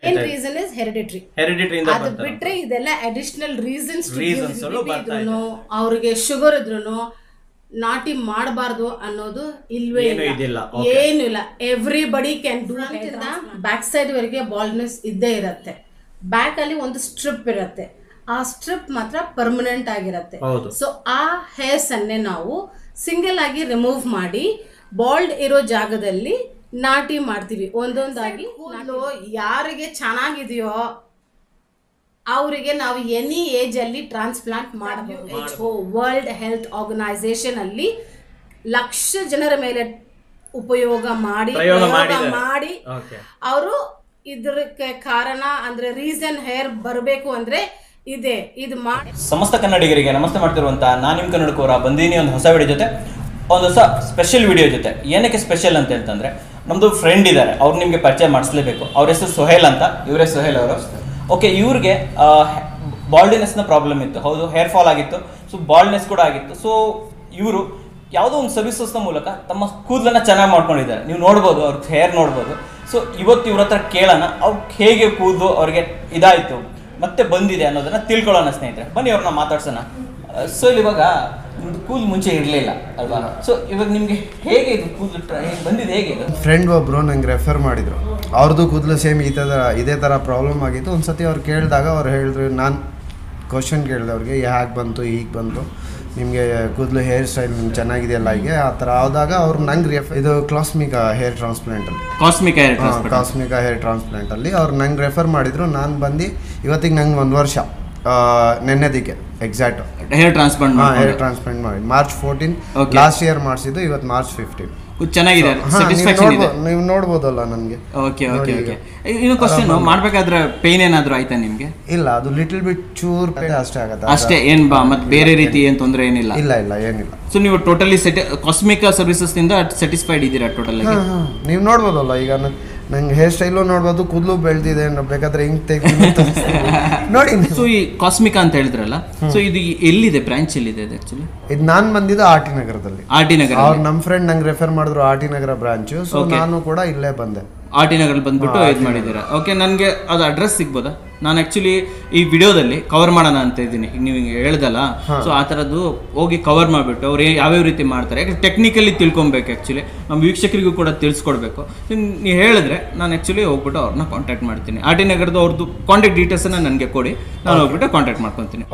ಏನ್ reason is hereditary hereditary ಇಂದ ಅದು ಬರ್ತಾರೆ ಬಿಟ್ರೆ ಇದೆಲ್ಲ ಅಡಿಷನಲ್ ರೀಸನ್ಸ್ Reasons ಅಲ್ಲೂ ಬರ್ತಾ ಇದ್ರು ಅವ್ರಿಗೆ ಶುಗರ್ ಇದ್ರು ನಾಟಿ ಮಾಡಬಾರ್ದು ಅನ್ನೋದು ಇಲ್ವೇ ಏನೂ ಇಲ್ಲ ಇದಿಲ್ಲ. ಏನು ಇಲ್ಲ everybody can do back side ವರೆಗೆ ಬಾಲ್ಡ್ನೆಸ್ ಇದ್ದೇ ಇರತ್ತೆ ಬ್ಯಾಕ್ ಅಲ್ಲಿ ಒಂದು ಸ್ಟ್ರಿಪ್ ಇರತ್ತೆ ಆ ಸ್ಟ್ರಿಪ್ ಮಾತ್ರ ಪರ್ಮನೆಂಟ್ ಆಗಿರತ್ತೆ ಹೌದು ಸೊ ಆ ಹೇರ್ಸ್ ಅನ್ನೇ ನಾವು ಸಿಂಗಲ್ ಆಗಿ ರಿಮೂವ್ ಮಾಡಿ ಬಾಲ್ಡ್ ಇರೋ ಜಾಗದಲ್ಲಿ ನಾಟಿ ಮಾಡ್ತೀವಿ ಒಂದೊಂದಾಗಿ ಕೂದಲು ಯಾರಿಗೆ ಚೆನ್ನಾಗಿದೆಯೋ ಅವರಿಗೆ ನಾವು ಎನಿ ಏಜ್ ಅಲ್ಲಿ ಟ್ರಾನ್ಸ್ಪ್ಲಾಂಟ್ ಮಾಡಬಹುದು H O World health organisation ಅಲ್ಲಿ ಲಕ್ಷ ಜನರ ಮೇಲೆ ಉಪಯೋಗ ಮಾಡಿ ಪ್ರಯೋಗ ಪ್ರಯೋಗ ಮಾಡಿದ್ದಾರೆ. ಮಾಡಿ ಓಕೆ ಅವರು ಇದಕ್ಕೆ ಕಾರಣ ಅಂದ್ರೆ ರೀಸನ್ ಹೇರ್ ಬರಬೇಕು ಅಂದ್ರೆ ಇದೆ ಇದು ಮಾಡಿ ಸಮಸ್ತ ಕನ್ನಡಿಗರಿಗೆ ನಮಸ್ತೆ ಮಾಡ್ತಿರುವಂತ ನಾನು ನಿಮ್ಮ ಕನ್ನಡಕೋರ ಬಂದೀನಿ ಒಂದು ಹೊಸ ವಿಡಿಯೋ ಜೊತೆ ಒಂದು ಹೊಸ ಸ್ಪೆಷಲ್ ವಿಡಿಯೋ ಜೊತೆ ಏನಕ್ಕೆ ಸ್ಪೆಷಲ್ ಅಂತ ಹೇಳ್ತಂದ್ರೆ ನಮ್ದು ಫ್ರೆಂಡ್ ಇದ್ದಾರೆ ಅವ್ರು ನಿಮಗೆ ಪರಿಚಯ ಮಾಡಿಸ್ಲೇಬೇಕು ಅವ್ರ ಹೆಸರು ಸೊಹೇಲ್ ಅಂತ ಇವರೇ ಸೊಹೇಲ್ ಅವರು ಓಕೆ ಇವ್ರಿಗೆ ಬಾಲ್ಡಿನೆಸ್ನ ಪ್ರಾಬ್ಲಮ್ ಇತ್ತು ಹೌದು ಹೇರ್ ಫಾಲ್ ಆಗಿತ್ತು ಸೊ ಬಾಲ್ಡ್ನೆಸ್ ಕೂಡ ಆಗಿತ್ತು ಸೊ ಇವರು ಯಾವುದೋ ಒಂದು ಸರ್ವಿಸಸ್ನ ಮೂಲಕ ತಮ್ಮ ಕೂದಲನ್ನ ಚೆನ್ನಾಗಿ ಮಾಡ್ಕೊಂಡಿದ್ದಾರೆ ನೀವು ನೋಡ್ಬೋದು ಅವ್ರ ಹೇರ್ ನೋಡ್ಬೋದು ಸೊ ಇವತ್ತು ಇವ್ರ ಹತ್ರ ಕೇಳೋಣ ಅವ್ರಿಗೆ ಹೇಗೆ ಕೂದಲು ಅವ್ರಿಗೆ ಇದಾಯಿತು ಮತ್ತೆ ಬಂದಿದೆ ಅನ್ನೋದನ್ನ ತಿಳ್ಕೊಳ್ಳೋಣ ಸ್ನೇಹಿತರೆ ಬನ್ನಿ ಅವ್ರನ್ನ ಮಾತಾಡ್ಸೋಣ ಸೊ ಇವಾಗ ನಿಮ್ದು ಕೂದಲು ಮುಂಚೆ ಇರಲಿಲ್ಲ ಅಲ್ವಾ ಸೊ ಇವಾಗ ನಿಮಗೆ ಹೇಗೆ ಇದು ಕೂದಲು ಟ್ರ- ಹೇಗೆ ಬಂದಿದೆ ಹೇಗೆ ಇದು ಫ್ರೆಂಡ್ ಒಬ್ಬರು ನಂಗೆ ರೆಫರ್ ಮಾಡಿದರು ಅವ್ರದ್ದು ಕೂದಲು ಸೇಮ್ ಈ ಥರ ಇದೇ ಥರ ಪ್ರಾಬ್ಲಮ್ ಆಗಿತ್ತು ಒಂದು ಸತಿ ಅವ್ರು ಕೇಳಿದಾಗ ಅವ್ರು ಹೇಳಿದ್ರು ನಾನು ಕ್ವಶನ್ ಕೇಳಿದೆ ಅವ್ರಿಗೆ ಹೇಗೆ ಬಂತು ಹೀಗೆ ಬಂತು ನಿಮಗೆ ಕೂದಲು ಹೇರ್ ಸ್ಟೈಲ್ ನಿಮ್ಗೆ ಚೆನ್ನಾಗಿದೆಯಲ್ಲ ಹೀಗೆ ಆ ಥರ ಆದಾಗ ಅವ್ರು ನಂಗೆ ರೆಫ್ ಇದು ಕ್ಲಾಸ್ಮಿಕ್ ಹೇರ್ ಟ್ರಾನ್ಸ್ಪ್ಲಾಂಟಲ್ಲಿ ಕಾಸ್ಮಿಕ್ ಹೇರ್ ಕಾಸ್ಮಿಕ ಹೇರ್ ಟ್ರಾನ್ಸ್ಪ್ಲಾಂಟಲ್ಲಿ ಅವ್ರು ನಂಗೆ ರೆಫರ್ ಮಾಡಿದ್ರು ನಾನು ಬಂದು ಇವತ್ತಿಗೆ ನಂಗೆ ಒಂದು ವರ್ಷ ನೆನ್ನೆದಿಕ್ಕೆ ಎಕ್ಸಾಕ್ಟ್ ಹೇರ್ ಟ್ರಾನ್ಸ್ಪ್ಲಾಂಟ್ ಹಾಂ ಹೇರ್ ಟ್ರಾನ್ಸ್ಪ್ಲಾಂಟ್ ಮಾಡಿ March fourteen Okay. Last year ಮಾಡಿಸಿದ್ದು ಇವತ್ತು ಮಾರ್ಚ್ ಫಿಫ್ಟೀನ್ ಚೆನ್ನಾಗಿದೆ ಸ್ಯಾಟಿಸ್ಫ್ಯಾಕ್ಷನ್ ಇದೆ ನೀವು ನೋಡ್ಬೋದಲ್ಲ ನನಗೆ ಓಕೆ ಓಕೆ ಓಕೆ ಇನ್ನು ಕ್ವಶನ್ ಮಾಡ್ಬೇಕಾದ್ರೆ ಪೇನ್ ಏನಾದ್ರು ಆಯ್ತಾ ನಿಮ್ಗೆ ಇಲ್ಲ ಅದು ಲಿಟಲ್ ಬಿಟ್ ಚೂರ್ ಅಷ್ಟೇ ಆಗತ್ತೆ ಅಷ್ಟೇ ಏನ್ ಬಾ ಮತ್ತೆ ಬೇರೆ ರೀತಿ ಏನ್ ತೊಂದರೆ ಏನಿಲ್ಲ ಇಲ್ಲ ಇಲ್ಲ ಏನಿಲ್ಲ ಸೊ ನೀವು ಟೋಟಲಿ ಸೆಟ್ ಕಾಸ್ಮಿಕ್ ಸರ್ವಿಸಸ್ ನಿಂದ ಸ್ಯಾಟಿಸ್ಫೈಡ್ ಇದ್ದೀರಾ ಟೋಟಲ್ ಆಗಿ ನೀವು ನೋಡ್ಬೋದಲ್ಲ ಈಗ ನಂಗೆ ಹೇರ್ ಸ್ಟೈಲು ನೋಡ್ಬೋದು ಕೂದಲು ಬೆಳೆದಿದೆ ಬೇಕಾದ್ರೆ ಹಿಂಗ್ ತೆಗ್ದು ನೋಡಿ ಸೊ ಈ ಕಾಸ್ಮಿಕಾ ಅಂತ ಹೇಳಿದ್ರಲ್ಲ ಸೊ ಇದು ಎಲ್ಲಿದೆ ಬ್ರಾಂಚ್ ಎಲ್ಲಿದೆ ಇದು ಆಕ್ಚುಲಿ ಇದು ನಾನು ಬಂದಿದ್ದು ಆರ್ ಟಿ ನಗರದಲ್ಲಿ ಆರ್ ಟಿ ನಗರ ಅವ್ರು ನಮ್ಮ ಫ್ರೆಂಡ್ ನಂಗೆ ರೆಫರ್ ಮಾಡಿದ್ರು R T Nagar branch so ನಾನು ಕೂಡ ಇಲ್ಲೇ ಬಂದೆ ಆರ್ ಟಿ ನಗರಲ್ಲಿ ಬಂದ್ಬಿಟ್ಟು ಇದು ಮಾಡಿದ್ದೀರಾ ಓಕೆ ನನಗೆ ಅದು ಅಡ್ರೆಸ್ ಸಿಗ್ಬೋದಾ ನಾನು ಆಕ್ಚುಲಿ ಈ ವಿಡಿಯೋದಲ್ಲಿ ಕವರ್ ಮಾಡೋಣ ಅಂತ ಇದ್ದೀನಿ ಈಗ ನೀವು ಹಿಂಗೆ ಹೇಳ್ದಲ್ಲ ಸೊ ಆ ಥರದ್ದು ಹೋಗಿ ಕವರ್ ಮಾಡಿಬಿಟ್ಟು ಅವ್ರು ಏ- ಯಾವ್ಯಾವ ರೀತಿ ಮಾಡ್ತಾರೆ ಯಾಕೆ ಟೆಕ್ನಿಕಲಿ ತಿಳ್ಕೊಬೇಕು ಆ್ಯಕ್ಚುಲಿ ನಮ್ಮ ವೀಕ್ಷಕರಿಗೂ ಕೂಡ ತಿಳಿಸ್ಕೊಡ್ಬೇಕು ನೀವು ಹೇಳಿದ್ರೆ ನಾನು ಆ್ಯಕ್ಚುಲಿ ಹೋಗ್ಬಿಟ್ಟು ಅವ್ರನ್ನ ಕಾಂಟ್ಯಾಕ್ಟ್ ಮಾಡ್ತೀನಿ ಆರ್ ಟಿ ನಗರದ ಅವ್ರದ್ದು ಕಾಂಟ್ಯಾಕ್ಟ್ ಡೀಟೇಲ್ಸನ್ನು ನನಗೆ ಕೊಡಿ ನಾನು ಹೋಗ್ಬಿಟ್ಟು ಕಾಂಟ್ಯಾಕ್ಟ್ ಮಾಡ್ಕೊತೀನಿ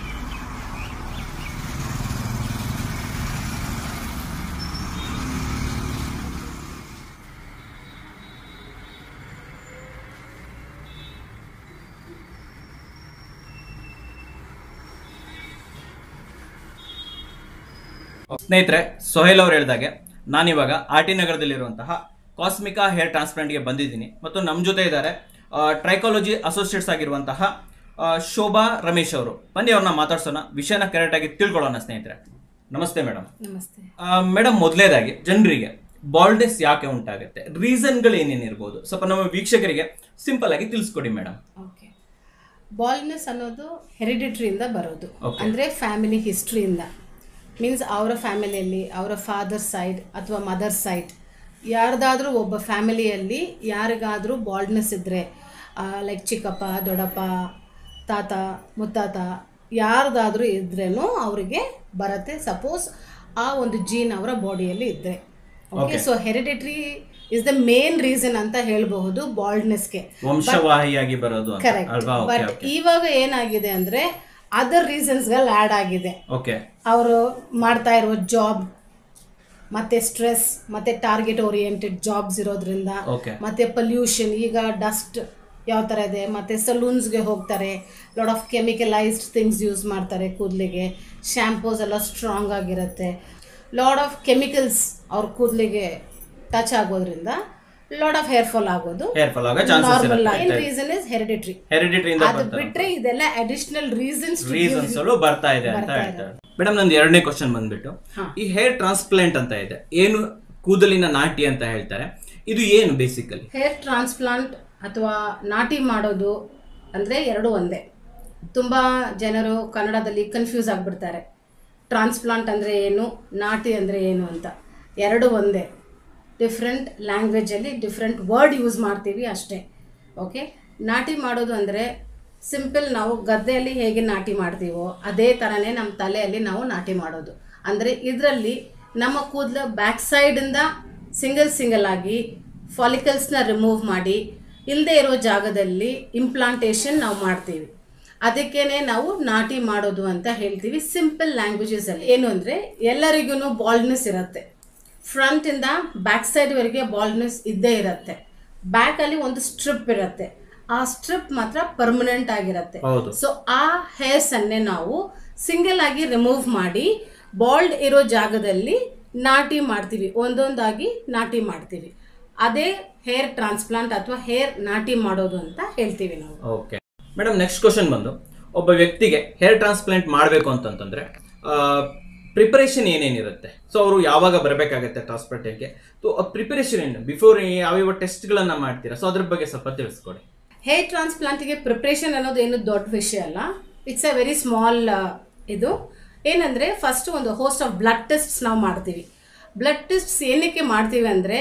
ಸ್ನೇಹಿತರೆ ಸೊಹೇಲ್ ಅವ್ರು ಹೇಳಿದಾಗೆ ನಾನಿವಾಗ ಆರ್ ಟಿ ನಗರದಲ್ಲಿರುವಂತಹ ಕಾಸ್ಮಿಕಾ ಹೇರ್ ಟ್ರಾನ್ಸ್ಪ್ಲಾಂಟ್ಗೆ ಬಂದಿದ್ದೀನಿ ಮತ್ತು ನಮ್ಮ ಜೊತೆ ಇದ್ದಾರೆ ಟ್ರೈಕಾಲಜಿ ಅಸೋಸಿಯೇಟ್ಸ್ ಆಗಿರುವಂತಹ ಆ, ಶೋಭಾ ರಮೇಶ್ ಅವರು ಬನ್ನಿ ಅವ್ರನ್ನ ಮಾತಾಡ್ಸೋಣ ವಿಷಯನ ಕರೆಕ್ಟಾಗಿ ತಿಳ್ಕೊಳ್ಳೋಣ ಸ್ನೇಹಿತರೆ ನಮಸ್ತೆ ಮೇಡಮ್ ನಮಸ್ತೆ ಮೇಡಮ್ ಮೊದಲೇದಾಗಿ ಜನರಿಗೆ ಬಾಲ್ಡ್ನೆಸ್ ಯಾಕೆ ಉಂಟಾಗುತ್ತೆ ರೀಸನ್ಗಳು ಏನೇನಿರ್ಬೋದು ಸ್ವಲ್ಪ ನಮ್ಮ ವೀಕ್ಷಕರಿಗೆ ಸಿಂಪಲ್ ಆಗಿ ತಿಳಿಸ್ಕೊಡಿ ಮೇಡಮ್ ಓಕೆ ಬಾಲ್ನೆಸ್ ಅನ್ನೋದು ಹೆರಿಡಿಟ್ರಿಯಿಂದ ಬರೋದು Okay. ಅಂದರೆ ಫ್ಯಾಮಿಲಿ ಹಿಸ್ಟ್ರಿಯಿಂದ ಮೀನ್ಸ್ ಅವರ ಫ್ಯಾಮಿಲಿಯಲ್ಲಿ ಅವರ ಫಾದರ್ ಸೈಡ್ ಅಥವಾ ಮದರ್ ಸೈಡ್ ಯಾರ್ದಾದ್ರೂ ಒಬ್ಬ ಫ್ಯಾಮಿಲಿಯಲ್ಲಿ ಯಾರಿಗಾದರೂ ಬಾಲ್ಡ್ನೆಸ್ ಇದ್ದರೆ ಲೈಕ್ ಚಿಕ್ಕಪ್ಪ ದೊಡ್ಡಪ್ಪ ತಾತ ಮುತ್ತಾತ ಯಾರ್ದಾದ್ರೂ ಇದ್ರೇನು ಅವರಿಗೆ ಬರುತ್ತೆ ಸಪೋಸ್ ಆ ಒಂದು ಜೀನ್ ಅವರ ಬಾಡಿಯಲ್ಲಿ ಇದ್ದರೆ okay so heredity is the main reason ಅಂತ ಹೇಳಬಹುದು ಬಾಲ್ಡ್ನೆಸ್ಗೆ ವಂಶವಾಹಿಯಾಗಿ ಬರೋದು ಅಂತ ಕರೆಕ್ಟ್ ಅಲ್ವಾ ಓಕೆ ಬಟ್ ಇವಾಗ ಏನಾಗಿದೆ ಅಂದ್ರೆ ಅದರ್ ರೀಸನ್ಸ್ಗಳು ಆ್ಯಡ್ ಆಗಿದೆ ಓಕೆ ಅವರು ಮಾಡ್ತಾ ಇರೋ ಜಾಬ್ ಮತ್ತೆ ಸ್ಟ್ರೆಸ್ ಮತ್ತೆ ಟಾರ್ಗೆಟ್ ಓರಿಯೆಂಟೆಡ್ ಜಾಬ್ಸ್ ಇರೋದ್ರಿಂದ ಓಕೆ ಮತ್ತೆ ಪೊಲ್ಯೂಷನ್ ಈಗ ಡಸ್ಟ್ ಯಾವ ಥರ ಇದೆ ಮತ್ತೆ ಸಲೂನ್ಸ್ಗೆ ಹೋಗ್ತಾರೆ lot of chemicalised things use ಮಾಡ್ತಾರೆ ಕೂದಲಿಗೆ ಶ್ಯಾಂಪೂಸ್ ಎಲ್ಲ ಸ್ಟ್ರಾಂಗ್ ಆಗಿರುತ್ತೆ ಲಾಟ್ ಆಫ್ ಕೆಮಿಕಲ್ಸ್ ಅವ್ರ ಕೂದಲಿಗೆ ಟಚ್ ಆಗೋದ್ರಿಂದ ಲಾಟ್ ಆಫ್ ಹೇರ್ ಫಾಲ್ ಆಗೋದು ಹೇರ್ ಫಾಲ್ ಆಗೋ ಚಾನ್ಸಸ್ ನಾರ್ಮಲ್ ಇರುತ್ತೆ ಏನ್ ರೀಸನ್ ಇಸ್ ಹೆರಿಡಿಟ್ರಿ ಹೆರಿಡಿಟರಿ ಇಂದ ಅದು ಬಿಟ್ರೆ ಇದೆಲ್ಲ ಅಡಿಷನಲ್ ರೀಸನ್ಸ್ ರೀಸನ್ಸ್ ಅಲ್ಲೂ ಬರ್ತಾ ಇದೆ ಅಂತ ಹೇಳ್ತಾರೆ ಮೇಡಮ್ ನಂದು ಎರಡನೇ ಕ್ವಶನ್ ಬಂದ್ಬಿಟ್ಟು ಈ ಹೇರ್ ಟ್ರಾನ್ಸ್ಪ್ಲಾಂಟ್ ಅಂತ ಇದೆ ಏನು ಕೂದಲಿನ ನಾಟಿ ಅಂತ ಹೇಳ್ತಾರೆ ಇದು ಏನು ಬೇಸಿಕಲಿ ಹೇರ್ ಟ್ರಾನ್ಸ್ಪ್ಲಾಂಟ್ ಅಥವಾ ನಾಟಿ ಮಾಡೋದು ಅಂದರೆ ಎರಡು ಒಂದೇ ತುಂಬ ಜನರು ಕನ್ನಡದಲ್ಲಿ ಕನ್ಫ್ಯೂಸ್ ಆಗಿಬಿಡ್ತಾರೆ ಟ್ರಾನ್ಸ್ಪ್ಲಾಂಟ್ ಅಂದರೆ ಏನು ನಾಟಿ ಅಂದರೆ ಏನು ಅಂತ ಎರಡು ಒಂದೇ ಡಿಫ್ರೆಂಟ್ ಲ್ಯಾಂಗ್ವೇಜಲ್ಲಿ ಡಿಫ್ರೆಂಟ್ ವರ್ಡ್ ಯೂಸ್ ಮಾಡ್ತೀವಿ ಅಷ್ಟೇ ಓಕೆ ನಾಟಿ ಮಾಡೋದು ಅಂದರೆ ಸಿಂಪಲ್ ನಾವು ಗದ್ದೆಯಲ್ಲಿ ಹೇಗೆ ನಾಟಿ ಮಾಡ್ತೀವೋ ಅದೇ ಥರನೇ ನಮ್ಮ ತಲೆಯಲ್ಲಿ ನಾವು ನಾಟಿ ಮಾಡೋದು ಅಂದರೆ ಇದರಲ್ಲಿ ನಮ್ಮ ಕೂದಲು ಬ್ಯಾಕ್ ಸೈಡಿಂದ ಸಿಂಗಲ್ ಸಿಂಗಲ್ ಆಗಿ ಫಾಲಿಕಲ್ಸ್ನ ರಿಮೂವ್ ಮಾಡಿ ಇಲ್ಲದೆ ಇರೋ ಜಾಗದಲ್ಲಿ ಇಂಪ್ಲಾಂಟೇಷನ್ ನಾವು ಮಾಡ್ತೀವಿ ಅದಕ್ಕೇನೆ ನಾವು ನಾಟಿ ಮಾಡೋದು ಅಂತ ಹೇಳ್ತೀವಿ ಸಿಂಪಲ್ ಲ್ಯಾಂಗ್ವೇಜಸಲ್ಲಿ ಏನು ಅಂದರೆ ಎಲ್ಲರಿಗೂ ಬಾಲ್ಡ್ನೆಸ್ ಇರುತ್ತೆ ಫ್ರಂಟಿಂದ ಬ್ಯಾಕ್ ಸೈಡ್ವರೆಗೆ ಬಾಲ್ಡ್ನೆಸ್ ಇದ್ದೇ ಇರುತ್ತೆ ಬ್ಯಾಕಲ್ಲಿ ಒಂದು ಸ್ಟ್ರಿಪ್ ಇರುತ್ತೆ ಆ ಸ್ಟ್ರಿಪ್ ಮಾತ್ರ ಪರ್ಮನೆಂಟ್ ಆಗಿರುತ್ತೆ ಹೌದು ಸೊ ಆ ಹೇರ್ಸ್ ಅನ್ನೇ ನಾವು ಸಿಂಗಲ್ ಆಗಿ ರಿಮೂವ್ ಮಾಡಿ ಬಾಲ್ಡ್ ಇರೋ ಜಾಗದಲ್ಲಿ ನಾಟಿ ಮಾಡ್ತೀವಿ ಒಂದೊಂದಾಗಿ ನಾಟಿ ಮಾಡ್ತೀವಿ ಅದೇ ಹೇರ್ ಟ್ರಾನ್ಸ್ಪ್ಲಾಂಟ್ ಅಥವಾ ಹೇರ್ ನಾಟಿ ಮಾಡೋದು ಅಂತ ಹೇಳ್ತೀವಿ ನಾವು ಓಕೆ ಮೇಡಮ್ ನೆಕ್ಸ್ಟ್ ಕ್ವಶನ್ ಬಂದು ಒಬ್ಬ ವ್ಯಕ್ತಿಗೆ ಹೇರ್ ಟ್ರಾನ್ಸ್ಪ್ಲಾಂಟ್ ಮಾಡಬೇಕು ಅಂತಂತಂದ್ರೆ ಪ್ರಿಪರೇಷನ್ ಏನೇನಿರುತ್ತೆ ಸೊ ಅವರು ಯಾವಾಗ ಬರಬೇಕಾಗತ್ತೆ ಟ್ರಾನ್ಸ್ಪ್ಲಾಂಟಿಗೆ ಸೊ ಪ್ರಿಪರೇಷನ್ ಏನು ಬಿಫೋರ್ ಯಾವ್ಯಾವ ಟೆಸ್ಟ್ಗಳನ್ನ ಮಾಡ್ತೀರಾ ಸೊ ಅದ್ರ ಬಗ್ಗೆ ಸ್ವಲ್ಪ ತಿಳಿಸ್ಕೊಡಿ ಹೇರ್ ಟ್ರಾನ್ಸ್ಪ್ಲಾಂಟಿಗೆ ಪ್ರಿಪ್ರೇಷನ್ ಅನ್ನೋದು ಏನು ದೊಡ್ಡ ವಿಷಯ ಅಲ್ಲ ಇಟ್ಸ್ ಅ ವೆರಿ ಸ್ಮಾಲ್ ಇದು ಏನಂದರೆ ಫಸ್ಟ್ ಒಂದು ಹೋಸ್ಟ್ ಆಫ್ ಬ್ಲಡ್ ಟೆಸ್ಟ್ಸ್ ನಾವು ಮಾಡ್ತೀವಿ ಬ್ಲಡ್ ಟೆಸ್ಟ್ಸ್ ಏನಕ್ಕೆ ಮಾಡ್ತೀವಿ ಅಂದರೆ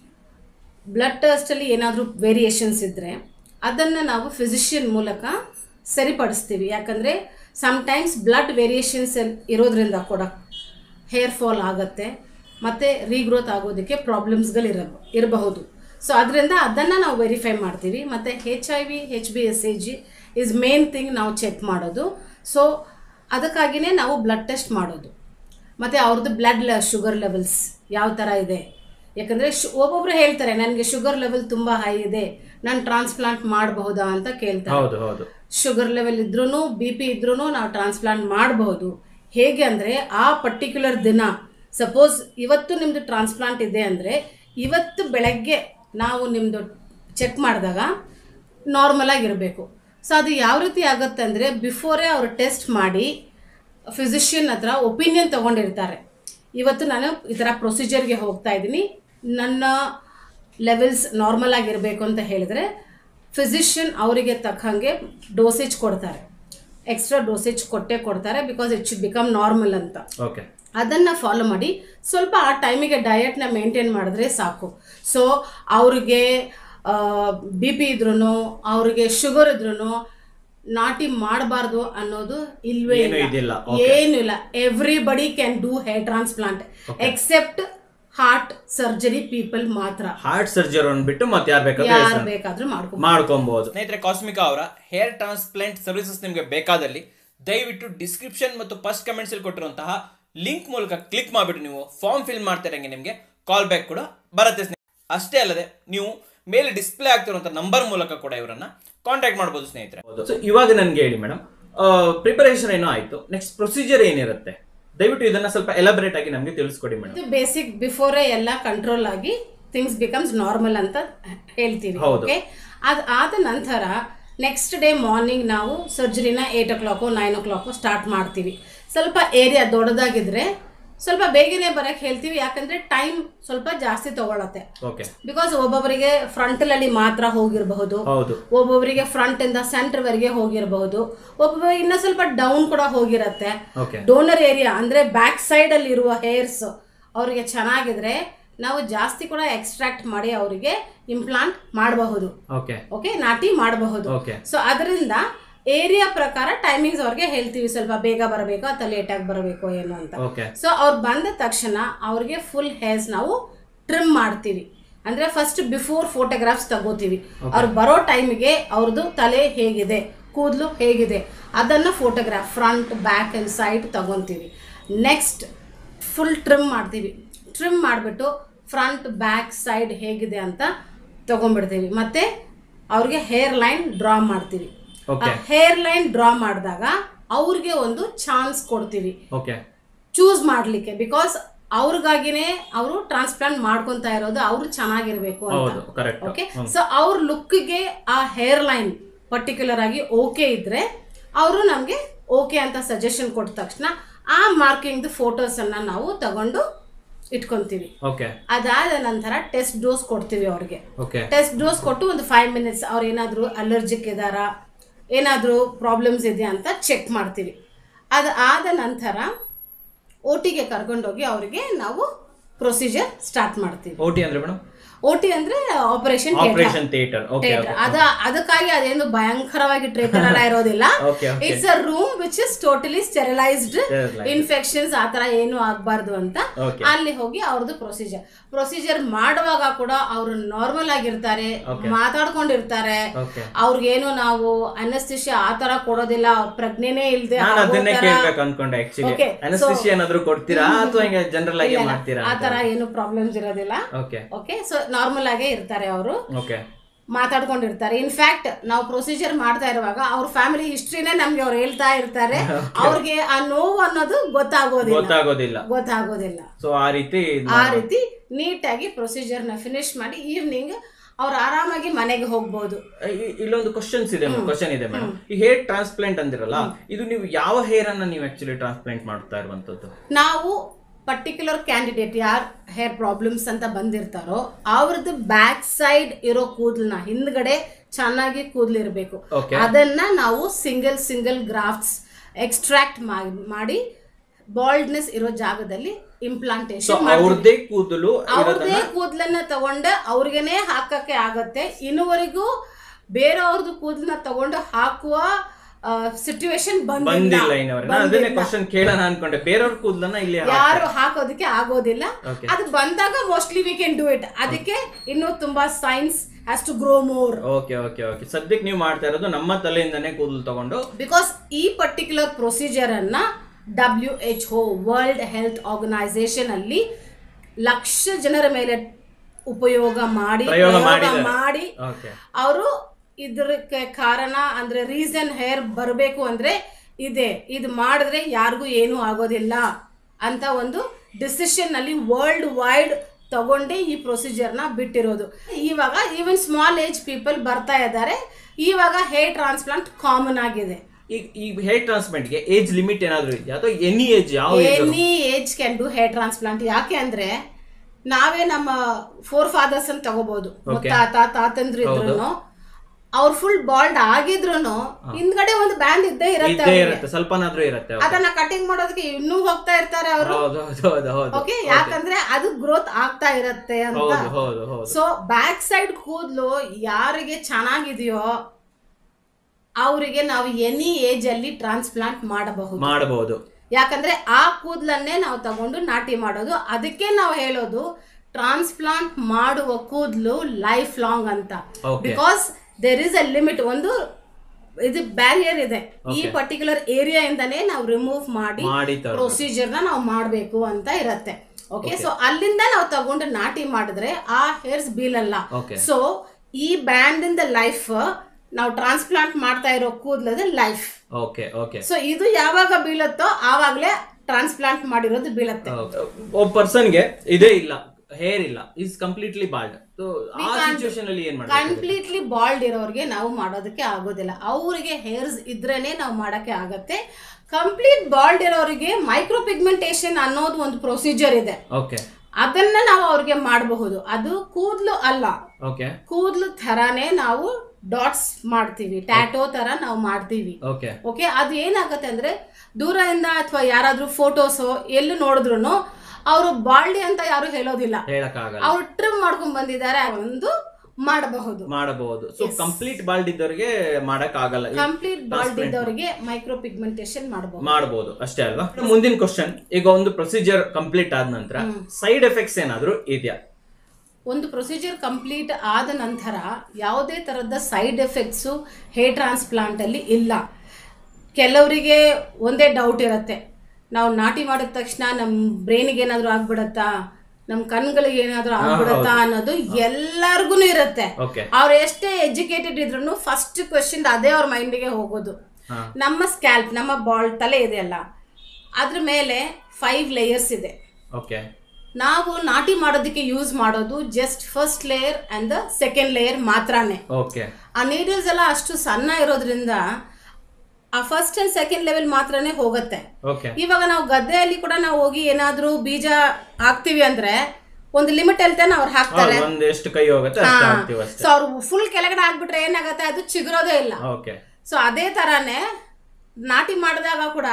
ಬ್ಲಡ್ ಟೆಸ್ಟಲ್ಲಿ ಏನಾದರೂ ವೇರಿಯೇಷನ್ಸ್ ಇದ್ದರೆ ಅದನ್ನು ನಾವು ಫಿಸಿಷಿಯನ್ ಮೂಲಕ ಸರಿಪಡಿಸ್ತೀವಿ ಯಾಕಂದರೆ ಸಮ್ಟೈಮ್ಸ್ ಬ್ಲಡ್ ವೇರಿಯೇಷನ್ಸ್ ಇರೋದ್ರಿಂದ ಕೂಡ ಹೇರ್ ಫಾಲ್ ಆಗುತ್ತೆ ಮತ್ತು ರೀಗ್ರೋತ್ ಆಗೋದಕ್ಕೆ ಪ್ರಾಬ್ಲಮ್ಸ್ಗಳು ಇರ ಇರಬಹುದು ಸೊ ಅದರಿಂದ ಅದನ್ನು ನಾವು ವೆರಿಫೈ ಮಾಡ್ತೀವಿ ಮತ್ತು H I V H B S A G is main thing ನಾವು ಚೆಕ್ ಮಾಡೋದು ಸೊ ಅದಕ್ಕಾಗಿಯೇ ನಾವು ಬ್ಲಡ್ ಟೆಸ್ಟ್ ಮಾಡೋದು ಮತ್ತು ಅವ್ರದ್ದು ಬ್ಲಡ್ ಶುಗರ್ ಲೆವೆಲ್ಸ್ ಯಾವ ಥರ ಇದೆ ಯಾಕಂದರೆ ಶು ಒಬ್ಬೊಬ್ರು ಹೇಳ್ತಾರೆ ನನಗೆ ಶುಗರ್ ಲೆವೆಲ್ ತುಂಬ ಹೈ ಇದೆ ನಾನು ಟ್ರಾನ್ಸ್ಪ್ಲಾಂಟ್ ಮಾಡಬಹುದಾ ಅಂತ ಕೇಳ್ತಾರೆ ಹೌದು ಹೌದು ಶುಗರ್ ಲೆವೆಲ್ ಇದ್ರೂ ಬಿ ಪಿ ಇದ್ರೂ ನಾವು ಟ್ರಾನ್ಸ್ಪ್ಲಾಂಟ್ ಮಾಡಬಹುದು ಹೇಗೆ ಅಂದರೆ ಆ ಪರ್ಟಿಕ್ಯುಲರ್ ದಿನ ಸಪೋಸ್ ಇವತ್ತು ನಿಮ್ಮದು ಟ್ರಾನ್ಸ್ಪ್ಲಾಂಟ್ ಇದೆ ಅಂದರೆ ಇವತ್ತು ಬೆಳಗ್ಗೆ ನಾವು ನಿಮ್ಮದು ಚೆಕ್ ಮಾಡಿದಾಗ ನಾರ್ಮಲ್ ಆಗಿರಬೇಕು ಸೊ ಅದು ಯಾವ ರೀತಿ ಆಗುತ್ತೆ ಅಂದರೆ ಬಿಫೋರೇ ಅವರು ಟೆಸ್ಟ್ ಮಾಡಿ ಫಿಸಿಷಿಯನ್ ಹತ್ರ ಒಪಿನಿಯನ್ ತೊಗೊಂಡಿರ್ತಾರೆ ಇವತ್ತು ನಾನು ಈ ಥರ ಪ್ರೊಸೀಜರ್ಗೆ ಹೋಗ್ತಾ ಇದ್ದೀನಿ ನನ್ನ ಲೆವೆಲ್ಸ್ ನಾರ್ಮಲ್ ಆಗಿರಬೇಕು ಅಂತ ಹೇಳಿದರೆ ಫಿಸಿಷಿಯನ್ ಅವರಿಗೆ ತಕ್ಕಂಗೆ ಡೋಸೇಜ್ ಕೊಡ್ತಾರೆ ಎಕ್ಸ್ಟ್ರಾ ಡೋಸೇಜ್ ಕೊಟ್ಟೇ ಕೊಡ್ತಾರೆ because it should become normal ಅಂತ ಓಕೆ ಅದನ್ನು ಫಾಲೋ ಮಾಡಿ ಸ್ವಲ್ಪ ಆ ಟೈಮಿಗೆ ಡಯಟ್ನ ಮೇಂಟೈನ್ ಮಾಡಿದ್ರೆ ಸಾಕು ಸೊ ಅವ್ರಿಗೆ ಬಿ ಪಿ ಇದ್ರೂ ಅವ್ರಿಗೆ ಶುಗರ್ ಇದ್ರೂ ನಾಟಿ ಮಾಡಬಾರ್ದು ಅನ್ನೋದು ಇಲ್ವೇ ಏನೂ ಇಲ್ಲ ಇದಿಲ್ಲ. ಏನು ಇಲ್ಲ everybody can do hair transplant except heart surgery people ಮಾತ್ರ ಹಾರ್ಟ್ ಸರ್ಜರಿ ಬಿಟ್ಟು ಮತ್ತೆ ಯಾರು ಬೇಕಾದ್ರೂ ಯಾರು ಹೆಸ್ರನ್ನ ಬೇಕಾದ್ರೂ ಮಾಡ್ಕೊ ಮಾಡ್ಕೊಬಹುದು ಸ್ನೇಹಿತರೆ ಕಾಸ್ಮಿಕಾ ಅವರ ಹೇರ್ ಟ್ರಾನ್ಸ್ಪ್ಲಾಂಟ್ ಸರ್ವಿಸಸ್ ನಿಮಗೆ ಬೇಕಾದಲ್ಲಿ ದಯವಿಟ್ಟು ಡಿಸ್ಕ್ರಿಪ್ಷನ್ ಮತ್ತು ಫಸ್ಟ್ ಕಮೆಂಟ್ಸ್ ಅಲ್ಲಿ ಕೊಟ್ಟಿರುವಂತಹ ಲಿಂಕ್ ಮೂಲಕ ಕ್ಲಿಕ್ ಮಾಡಿಬಿಟ್ಟು ನೀವು ಫಾರ್ಮ್ ಫಿಲ್ ಮಾಡ್ತಾ ಇರಂಗೆ ನಿಮಗೆ ಕಾಲ್ ಬ್ಯಾಕ್ ಕೂಡ ಬರುತ್ತೆ ಸ್ನೇಹಿತರೆ ಅಷ್ಟೇ ಅಲ್ಲದೆ ನೀವು ಮೇಲೆ ಡಿಸ್ಪ್ಲೇ ಆಗ್ತಿರುವಂಥ ನಂಬರ್ ಮೂಲಕ ಕೂಡ ಇವರನ್ನ ಕಾಂಟ್ಯಾಕ್ಟ್ ಮಾಡ್ಬೋದು ಸ್ನೇಹಿತರೆ ಸೊ ಇವಾಗ ನನಗೆ ಹೇಳಿ ಮೇಡಮ್ ಪ್ರಿಪರೇಷನ್ ಏನೋ ಆಯ್ತು ನೆಕ್ಸ್ಟ್ ಪ್ರೊಸೀಜರ್ ಏನಿರುತ್ತೆ ದಯವಿಟ್ಟು ಇದನ್ನ ಸ್ವಲ್ಪ ಎಲಾಬರೇಟ್ ಆಗಿ ನಮಗೆ ತಿಳಿಸ್ಕೊಡಿ ಮೇಡಮ್ ಇದು ಬೇಸಿಕ್ ಬಿಫೋರೇ ಎಲ್ಲ ಕಂಟ್ರೋಲ್ ಆಗಿ ಥಿಂಗ್ಸ್ ಬಿಕಮ್ಸ್ ನಾರ್ಮಲ್ ಅಂತ ಹೇಳ್ತೀವಿ ಹೌದು. ಓಕೆ ಅದು ಆದ ನಂತರ ನೆಕ್ಸ್ಟ್ ಡೇ ಮಾರ್ನಿಂಗ್ ನಾವು ಸರ್ಜರಿನ eight o'clock nine o'clock start ಮಾಡ್ತೀವಿ ಸ್ವಲ್ಪ ಏರಿಯಾ ದೊಡ್ಡದಾಗಿದ್ರೆ ಸ್ವಲ್ಪ ಬೇಗನೆ ಬರಕ್ಕೆ ಹೇಳ್ತೀವಿ ಯಾಕಂದರೆ ಟೈಮ್ ಸ್ವಲ್ಪ ಜಾಸ್ತಿ ತಗೊಳತ್ತೆ ಓಕೆ ಬಿಕಾಸ್ ಒಬ್ಬೊಬ್ಬರಿಗೆ ಫ್ರಂಟಲಲ್ಲಿ ಮಾತ್ರ ಹೋಗಿರಬಹುದು ಹೌದು ಒಬ್ಬೊಬ್ಬರಿಗೆ ಫ್ರಂಟ್ ಇಂದ ಸೆಂಟರ್ ವರೆಗೆ ಹೋಗಿರಬಹುದು ಒಬ್ಬೊಬ್ಬರಿಗೆ ಇನ್ನೂ ಸ್ವಲ್ಪ ಡೌನ್ ಕೂಡ ಹೋಗಿರತ್ತೆ ಓಕೆ ಡೋನರ್ ಏರಿಯಾ ಅಂದ್ರೆ ಬ್ಯಾಕ್ ಸೈಡ್ ಅಲ್ಲಿ ಇರುವ ಹೇರ್ಸ್ ಅವರಿಗೆ ಚೆನ್ನಾಗಿದ್ರೆ ನಾವು ಜಾಸ್ತಿ ಕೂಡ ಎಕ್ಸ್ಟ್ರಾಕ್ಟ್ ಮಾಡಿ ಅವರಿಗೆ ಇಂಪ್ಲಾಂಟ್ ಮಾಡಬಹುದು ಓಕೆ ಓಕೆ ನಾಟಿ ಮಾಡಬಹುದು ಓಕೆ ಸೊ ಅದರಿಂದ ಏರಿಯಾ ಪ್ರಕಾರ ಟೈಮಿಂಗ್ಸ್ ಅವ್ರಿಗೆ ಹೇಳ್ತೀವಿ ಸ್ವಲ್ಪ ಬೇಗ ಬರಬೇಕು ಅಥವಾ ಲೇಟಾಗಿ ಬರಬೇಕು ಏನು ಅಂತ ಓಕೆ ಸೊ ಅವ್ರು ಬಂದ ತಕ್ಷಣ ಅವ್ರಿಗೆ ಫುಲ್ ಹೇರ್ಸ್ ನಾವು ಟ್ರಿಮ್ ಮಾಡ್ತೀವಿ ಅಂದ್ರೆ ಫಸ್ಟ್ ಬಿಫೋರ್ ಫೋಟೋಗ್ರಾಫ್ಸ್ ತಗೋತೀವಿ ಅವ್ರು ಬರೋ ಟೈಮಿಗೆ ಅವ್ರದ್ದು ತಲೆ ಹೇಗಿದೆ ಕೂದಲು ಹೇಗಿದೆ ಅದನ್ನು photograph front back and side ತಗೊತೀವಿ ನೆಕ್ಸ್ಟ್ ಫುಲ್ ಟ್ರಿಮ್ ಮಾಡ್ತೀವಿ ಟ್ರಿಮ್ ಮಾಡಿಬಿಟ್ಟು ಫ್ರಂಟ್ ಬ್ಯಾಕ್ ಸೈಡ್ ಹೇಗಿದೆ ಅಂತ ತಗೊಂಡ್ಬಿಡ್ತೀವಿ ಮತ್ತೆ ಅವ್ರಿಗೆ ಹೇರ್ ಲೈನ್ ಡ್ರಾ ಮಾಡ್ತೀವಿ ಓಕೆ ಹೇರ್ ಲೈನ್ ಡ್ರಾ ಮಾಡಿದಾಗ ಅವ್ರಿಗೆ ಒಂದು ಚಾನ್ಸ್ ಕೊಡ್ತೀವಿ ಓಕೆ ಚೂಸ್ ಮಾಡಲಿಕ್ಕೆ ಬಿಕಾಸ್ ಅವ್ರಿಗಾಗಿನೇ ಅವರು ಟ್ರಾನ್ಸ್ಪ್ಲಾಂಟ್ ಮಾಡ್ಕೊತಾ ಇರೋದು ಅವ್ರು ಚೆನ್ನಾಗಿರ್ಬೇಕು ಹೌದು ಅಂತ ಕರೆಕ್ಟ್ ಓಕೆ ಸೊ ಅವ್ರ ಲುಕ್ಗೆ ಆ ಹೇರ್ ಲೈನ್ ಪರ್ಟಿಕ್ಯುಲರ್ ಆಗಿ ಓಕೆ ಇದ್ರೆ ಅವರು ನಮಗೆ ಓಕೆ ಅಂತ ಸಜೆಷನ್ ಕೊಟ್ಟ ತಕ್ಷಣ ಆ ಮಾರ್ಕಿಂಗ್ದು ಫೋಟೋಸನ್ನು ನಾವು ತಗೊಂಡು ಇಟ್ಕೊಂತೀವಿ ಓಕೆ ಅದಾದ ನಂತರ ಟೆಸ್ಟ್ ಡೋಸ್ ಕೊಡ್ತೀವಿ ಅವ್ರಿಗೆ ಓಕೆ ಟೆಸ್ಟ್ ಡೋಸ್ ಕೊಟ್ಟು ಒಂದು ಫೈವ್ ಮಿನಿಟ್ಸ್ ಅವ್ರು ಏನಾದರೂ ಅಲರ್ಜಿಕ್ ಇದ್ದಾರಾ ಏನಾದರೂ ಪ್ರಾಬ್ಲಮ್ಸ್ ಇದೆಯಾ ಅಂತ ಚೆಕ್ ಮಾಡ್ತೀವಿ ಅದು ಆದ ನಂತರ ಒ ಟಿಗೆ ಕರ್ಕೊಂಡೋಗಿ ಅವರಿಗೆ ನಾವು ಪ್ರೊಸೀಜರ್ ಸ್ಟಾರ್ಟ್ ಮಾಡ್ತೀವಿ ಓ ಟಿ ಅಂದ್ರೆ ಮೇಡಮ್ ಓ ಟಿ ಅಂದ್ರೆ operation operation theatre okay theatre ಅದ ಅದಕ್ಕಾಗಿ ಅದೇನು ಭಯಂಕರವಾಗಿ ಥಿಯೇಟರ್ ಎಲ್ಲ ಇರೋದಿಲ್ಲ okay okay it's a room which is totally sterilised Sterilized. Infections ಆತರ ಏನು ಆಗ್ಬಾರ್ದು ಅಂತ Okay. ಅಲ್ಲಿ ಹೋಗಿ ಅವ್ರದ್ದು ಪ್ರೊಸೀಜರ್ ಪ್ರೊಸೀಜರ್ ಮಾಡುವಾಗ ಕೂಡ ಅವರು ನಾರ್ಮಲ್ ಆಗಿರ್ತಾರೆ Okay. ಮಾತಾಡ್ಕೊಂಡಿರ್ತಾರೆ ಓಕೆ ಅವ್ರಿಗೇನು ನಾವು ಅನಸ್ತಿಷ್ಯ ಆ ತರ ಕೊಡೋದಿಲ್ಲ ಪ್ರಜ್ಞೆನೇ ಇಲ್ದೆ ನಾನು ಆಗೋ ಅದನ್ನೇ ತರ- ಕೇಳ್ಬೇಕು ಅನ್ಕೊಂಡೆ ಆಕ್ಚುಲಿ Okay, ಅನಸ್ತಿಷಿ ಏನಾದ್ರು ಕೊಡ್ತೀರಾ ಅಥವಾ ಹಿಂಗೆ ಜನರಲ್ ಆಗಿ ಇಲ್ಲ, ಮಾಡ್ತೀರಾ ಆ ತರ ಏನು ಪ್ರಾಬ್ಲಮ್ಸ್ ಇರೋದಿಲ್ಲ ಓಕೆ ಓಕೆ ಸೊ ನಾರ್ಮಲ್ ಆಗೇ ಇರ್ತಾರೆ ಅವರು ಓಕೆ ಮಾತಾಡ್ಕೊಂಡಿರ್ತಾರೆ ಇನ್ಫ್ಯಾಕ್ಟ್ ನಾವು ಪ್ರೊಸೀಜರ್ ಮಾಡ್ತಾ ಇರುವಾಗ ಅವ್ರ ಫ್ಯಾಮಿಲಿ ಹಿಸ್ಟ್ರಿನೇ ನಮ್ಗೆ ಅವ್ರು ಹೇಳ್ತಾ ಇರ್ತಾರೆ ಅವ್ರಿಗೆ ಆ ನೋವು ಅನ್ನೋದು ಗೊತ್ತಾಗೋದಿಲ್ಲ ಗೊತ್ತಾಗೋದಿಲ್ಲ ಗೊತ್ತಾಗೋದಿಲ್ಲ ಸೊ ಆ ರೀತಿ ಇದ್ ಆ ಮಾಡ್- ರೀತಿ ನೀಟಾಗಿ ಪ್ರೊಸೀಜರ್ನ ಫಿನಿಶ್ ಮಾಡಿ ಈವ್ನಿಂಗ್ ಅವ್ರು ಆರಾಮಾಗಿ ಮನೆಗೆ ಹೋಗ್ಬೋದು ಇ- ಇಲ್ಲೊಂದು ಕ್ವಶನ್ಸ್ ಇದೆ ಕ್ವಶನ್ ಇದೆ ಮೇಡಮ್ ಈ ಹೇರ್ ಟ್ರಾನ್ಸ್ಪ್ಲಾಂಟ್ ಅಂದಿರಲ್ಲ ಇದು ನೀವು ಯಾವ ಹೇರ್ ಅನ್ನ ನೀವು ಆಕ್ಚುಲಿ ಟ್ರಾನ್ಸ್ಪ್ಲಾಂಟ್ ಮಾಡ್ತಾ ಇರುವಂತದ್ದು ನಾವು ಪರ್ಟಿಕ್ಯುಲರ್ ಕ್ಯಾಂಡಿಡೇಟ್ ಯಾರು ಹೇರ್ ಪ್ರಾಬ್ಲಮ್ಸ್ ಅಂತ ಬಂದಿರ್ತಾರೋ ಅವ್ರದ್ದು ಬ್ಯಾಕ್ ಸೈಡ್ ಇರೋ ಕೂದಲನ್ನ ಹಿಂದ್ಗಡೆ ಚೆನ್ನಾಗಿ ಕೂದಲಿರ್ಬೇಕು Okay. ಅದನ್ನ ನಾವು ಸಿಂಗಲ್ ಸಿಂಗಲ್ ಗ್ರಾಫ್ಟ್ಸ್ ಎಕ್ಸ್ಟ್ರಾಕ್ಟ್ ಮಾಡಿ ಬಾಲ್ಡ್ನೆಸ್ ಇರೋ ಜಾಗದಲ್ಲಿ ಸೊ ಇಂಪ್ಲಾಂಟೇಶನ್ ಅವ್ರದ್ದೇ ಕೂದಲು ಅವ್ರದೇ ಕೂದಲನ್ನ ತಗೊಂಡು ಅವ್ರಿಗೇನೆ ಹಾಕಕ್ಕೆ ಆಗತ್ತೆ ಇನ್ನುವರೆಗೂ ಬೇರೆಯವ್ರದ್ದು ಕೂದಲನ್ನ ತಗೊಂಡು ಹಾಕುವ ಸಿಚುವೇಶನ್ ಬಂದಿಲ್ಲ ಬಂದಿಲ್ಲ ಇನ್ನವರೆ ನಾನು ಅದನ್ನೇ ಕ್ವಶನ್ ಕೇಳೋಣ ಅನ್ಕೊಂಡೆ ಬೇರೆಯವ್ರ ಕೂದಲನ್ನ ಇಲ್ಲಿ ಯಾರು ಹಾಕೋದಕ್ಕೆ ಆಗೋದಿಲ್ಲ Okay. ಅದು ಬಂದಾಗ mostly we can do it ಅದಕ್ಕೆ ಇನ್ನೂ ತುಂಬಾ science has to grow more okay okay okay ಸದ್ಯಕ್ಕೆ ನೀವು ಮಾಡ್ತಾ ಇರೋದು ನಮ್ಮ ತಲೆಯಿಂದನೇ ಕೂದಲು ತಗೊಂಡು ಬಿಕಾಸ್ ಈ ಪರ್ಟಿಕ್ಯುಲರ್ ಪ್ರೊಸೀಜರ್ ಅನ್ನ W H O world health organisation ಅಲ್ಲಿ ಲಕ್ಷ ಜನರ ಮೇಲೆ ಉಪಯೋಗ ಮಾಡಿ ಪ್ರಯೋಗ ಪ್ರಯೋಗ ಮಾಡಿದ್ದಾರೆ. ಮಾಡಿ ಓಕೆ ಅವರು ಇದಕ್ಕೆ ಕಾರಣ ಅಂದ್ರೆ ರೀಸನ್ ಹೇರ್ ಬರಬೇಕು ಅಂದ್ರೆ ಇದೆ ಇದು ಮಾಡಿದ್ರೆ ಯಾರಿಗೂ ಏನೂ ಆಗೋದಿಲ್ಲ ಅಂತ ಒಂದು ಡಿಸಿಷನ್ ಅಲ್ಲಿ ವರ್ಲ್ಡ್ ವೈಡ್ ತಗೊಂಡೇ ಈ ಪ್ರೊಸೀಜರ್ನ ಬಿಟ್ಟಿರೋದು ಇವಾಗ ಈವನ್ ಸ್ಮಾಲ್ ಏಜ್ ಪೀಪಲ್ ಬರ್ತಾ ಇದ್ದಾರೆ ಇವಾಗ ಹೇರ್ ಟ್ರಾನ್ಸ್ಪ್ಲಾಂಟ್ ಕಾಮನ್ ಆಗಿದೆ ಈಗ ಈ ಹೇರ್ ಟ್ರಾನ್ಸ್ಪ್ಲಾಂಟ್ಗೆ ಏಜ್ ಲಿಮಿಟ್ ಏನಾದ್ರು ಇದೆಯಾ ಅಥವಾ ಎನಿ ಏಜ್ ಯಾವ age any age can do hair transplant ಯಾಕೆ ಅಂದ್ರೆ ನಾವೇ ನಮ್ಮ ಫೋರ್ ಫಾದರ್ಸ್ ಅಂತ ತಗೋಬಹುದು ಮುತ್ತಾತ ತಾತಂದ್ರು ಇದ್ರು ಅವ್ರು ಫುಲ್ ಬಾಲ್ಡ್ ಆಗಿದ್ರು ಹಿಂದ್ಗಡೆ ಒಂದು ಬ್ಯಾಂಡ್ ಇದ್ದೇ ಇರುತ್ತೆ ಇದ್ದೇ ಅವ್ರಿಗೆ. ಇರುತ್ತೆ ಸ್ವಲ್ಪನಾದ್ರೂ ಇರುತ್ತೆ okay. ಅದನ್ನ ಕಟಿಂಗ್ ಮಾಡೋದಕ್ಕೆ ಇನ್ನೂ ಹೋಗ್ತಾ ಇರ್ತಾರೆ ಅವರು ಹೌದು ಹೌದು ಹೌದು ಹೌದು ಓಕೆ ಯಾಕಂದ್ರೆ ಅದು ಗ್ರೋತ್ ಆಗ್ತಾ ಇರತ್ತೆ ಅಂತ ಹೌದು ಹೌದು ಹೌದು ಸೊ ಬ್ಯಾಕ್ ಸೈಡ್ ಕೂದಲು ಯಾರಿಗೆ ಚೆನ್ನಾಗಿದೆಯೋ ಅವರಿಗೆ ನಾವು ಎನಿ ಏಜ್ ಅಲ್ಲಿ ಟ್ರಾನ್ಸ್ಪ್ಲಾಂಟ್ ಮಾಡಬಹುದು ಮಾಡಬಹುದು ಯಾಕಂದ್ರೆ ಆ ಕೂದಲನ್ನೇ ನಾವು ತಗೊಂಡು ನಾಟಿ ಮಾಡೋದು ಅದಕ್ಕೆ ನಾವು ಹೇಳೋದು ಟ್ರಾನ್ಸ್ಪ್ಲಾಂಟ್ ಮಾಡುವ ಕೂದಲು ಲೈಫ್ ಲಾಂಗ್ ಅಂತ Okay. Because there is a limit ಒಂದು ಇದು ಬ್ಯಾರಿಯರ್ ಇದೆ ಈ ಪರ್ಟಿಕ್ಯುಲರ್ ಏರಿಯಾ ಇಂದನೇ ನಾವು ರಿಮೂವ್ ಮಾಡಿ ಮಾಡಿ ತರೋದು. ಪ್ರೊಸೀಜರ್ ನ ನಾವು ಮಾಡಬೇಕು ಅಂತ ಇರತ್ತೆ ಓಕೆ ಸೊ ಅಲ್ಲಿಂದ ನಾವು ತಗೊಂಡು ನಾಟಿ ಮಾಡಿದ್ರೆ ಆ ಹೇರ್ಸ್ ಬೀಳಲ್ಲ Okay. ಸೊ ಈ ಬ್ಯಾಂಡ್ ಇಂದ ಲೈಫ್ ನಾವು ಟ್ರಾನ್ಸ್ಪ್ಲಾಂಟ್ ಮಾಡ್ತಾ ಇರೋ ಕೂದಲದ ಲೈಫ್ ಓಕೆ ಓಕೆ ಸೊ ಇದು ಯಾವಾಗ ಬೀಳುತ್ತೋ ಆವಾಗಲೇ ಟ್ರಾನ್ಸ್ಪ್ಲಾಂಟ್ ಮಾಡಿರೋದು ಬೀಳುತ್ತೆ ಒಬ್ಬ ಪರ್ಸನ್ಗೆ ಇದೇ ಇಲ್ಲ ಹೇರ್ ಇಲ್ಲ ಇಸ್ ಕಂಪ್ಲೀಟ್ಲಿ ಬಾಲ್ಡ್ ಸೊ ಆ ಸಿಚುವೇಶನ್ ಅಲ್ಲಿ ಏನ್ ಮಾಡ್ಬೇಕು ಕಂಪ್ಲೀಟ್ಲಿ ಬಾಲ್ಡ್ ಇರೋರಿಗೆ ನಾವು ಮಾಡೋದಕ್ಕೆ ಆಗೋದಿಲ್ಲ ಅವರಿಗೆ ಹೇರ್ಸ್ ಇದ್ರೇನೆ ನಾವು ಮಾಡಕ್ಕೆ ಆಗತ್ತೆ ಕಂಪ್ಲೀಟ್ ಬಾಲ್ಡ್ ಇರೋರಿಗೆ ಮೈಕ್ರೋ ಪಿಗ್ಮೆಂಟೇಶನ್ ಅನ್ನೋದು ಒಂದು ಪ್ರೊಸೀಜರ್ ಇದೆ ಓಕೆ ಅದನ್ನ ನಾವು ಅವ್ರಿಗೆ ಮಾಡಬಹುದು ಅದು ಕೂದಲು ಅಲ್ಲ ಓಕೆ ಕೂದಲು ಥರಾನೇ ನಾವು ಡಾಟ್ಸ್ ಮಾಡ್ತೀವಿ ಟ್ಯಾಟೋ ತರ ನಾವು ಮಾಡ್ತೀವಿ ಓಕೆ ಓಕೆ ಅದು ಏನಾಗುತ್ತೆ ಅಂದ್ರೆ ದೂರದಿಂದ ಅಥವಾ ಯಾರಾದ್ರೂ ಫೋಟೋಸು ಎಲ್ಲೂ ನೋಡಿದ್ರು ಅವರು ಬಾಲ್ಡಿ ಅಂತ ಯಾರು ಹೇಳೋದಿಲ್ಲ ಹೇಳಕ್ ಆಗಲ್ಲ ಅವ್ರು ಟ್ರಿಮ್ ಮಾಡ್ಕೊಂಡ್ ಬಂದಿದ್ದಾರೆ ಒಂದು ಮಾಡಬಹುದು ಮಾಡಬಹುದು ಸೊ ಕಂಪ್ಲೀಟ್ ಬಾಲ್ಡ್ ಇದ್ದವ್ರಿಗೆ ಮಾಡಕ್ ಆಗಲ್ಲ ಕಂಪ್ಲೀಟ್ ಬಾಲ್ಡ್ ಇದ್ದವರಿಗೆ ಮೈಕ್ರೋ ಪಿಗ್ಮೆಂಟೇಶನ್ ಮಾಡಬಹುದು ಮಾಡಬಹುದು ಅಷ್ಟೇ ಅಲ್ವಾ ಮುಂದಿನ ಕ್ವಶನ್ ಈಗ ಒಂದು ಪ್ರೊಸೀಜರ್ ಕಂಪ್ಲೀಟ್ ಆದ ನಂತರ ಸೈಡ್ ಎಫೆಕ್ಟ್ಸ್ ಏನಾದ್ರು ಇದೆಯಾ ಒಂದು ಪ್ರೊಸೀಜರ್ ಕಂಪ್ಲೀಟ್ ಆದ ನಂತರ ಯಾವುದೇ ತರದ ಸೈಡ್ ಎಫೆಕ್ಟ್ಸು ಹೇರ್ ಟ್ರಾನ್ಸ್ಪ್ಲಾಂಟ್ ಅಲ್ಲಿ ಇಲ್ಲ ಕೆಲವರಿಗೆ ಒಂದೇ ಡೌಟ್ ಇರುತ್ತೆ ನಾವು ನಾಟಿ ಮಾಡಿದ ತಕ್ಷಣ ನಮ್ಮ ಬ್ರೈನಿಗೆ ಏನಾದರೂ ಆಗ್ಬಿಡತ್ತಾ ನಮ್ಮ ಕಣ್ಗಳಿಗೆ ಏನಾದರೂ ಆಗ್ಬಿಡತ್ತಾ ಅನ್ನೋದು ಎಲ್ಲರಿಗೂ ಇರುತ್ತೆ ಓಕೆ ಅವ್ರು ಎಷ್ಟೇ ಎಜುಕೇಟೆಡ್ ಇದ್ರು ಫಸ್ಟ್ ಕ್ವೆಶನ್ ಅದೇ ಅವ್ರ ಮೈಂಡಿಗೆ ಹೋಗೋದು ಹಾ. ನಮ್ಮ ಸ್ಕ್ಯಾಲ್ಪ್ ನಮ್ಮ ಬಾಲ್ ತಲೆ ಇದೆಯಲ್ಲ ಅದ್ರ ಮೇಲೆ ಫೈವ್ ಲೇಯರ್ಸ್ ಇದೆ ಓಕೆ ನಾವು ನಾಟಿ ಮಾಡೋದಕ್ಕೆ ಯೂಸ್ ಮಾಡೋದು just first layer and the second layer ಮಾತ್ರನೇ ಓಕೆ ಆ ನೀಡಲ್ಸ್ ಎಲ್ಲ ಅಷ್ಟು ಸಣ್ಣ ಇರೋದ್ರಿಂದ ಆ ಫಸ್ಟ್ ಅಂಡ್ ಸೆಕೆಂಡ್ ಲೆವೆಲ್ ಮಾತ್ರನೇ ಹೋಗುತ್ತೆ ಓಕೆ ಇವಾಗ ನಾವು ಗದ್ದೆಯಲ್ಲಿ ಕೂಡ ನಾವು ಹೋಗಿ ಏನಾದ್ರೂ ಬೀಜ ಹಾಕ್ತಿವಿ ಅಂದ್ರೆ ಒಂದು ಲಿಮಿಟ್ ಅಲ್ತಾನೆ ಅವ್ರು ಹಾಕ್ತಾರೆ ಒಂದ್ ಎಷ್ಟು ಕೈ ಹೋಗುತ್ತೆ ಅಷ್ಟು ಹಾಕ್ತೀವಿ ಅಷ್ಟೇ ಸೊ ಅವ್ರು ಫುಲ್ ಕೆಳಗಡೆ ಹಾಕ್ಬಿಟ್ರೆ ಏನಾಗುತ್ತೆ ಅದು ಚಿಗುರೋದೇ ಇಲ್ಲ ಓಕೆ ಸೊ ಅದೇ ತರಾನೇ ನಾಟಿ ಮಾಡಿದಾಗ ಕೂಡ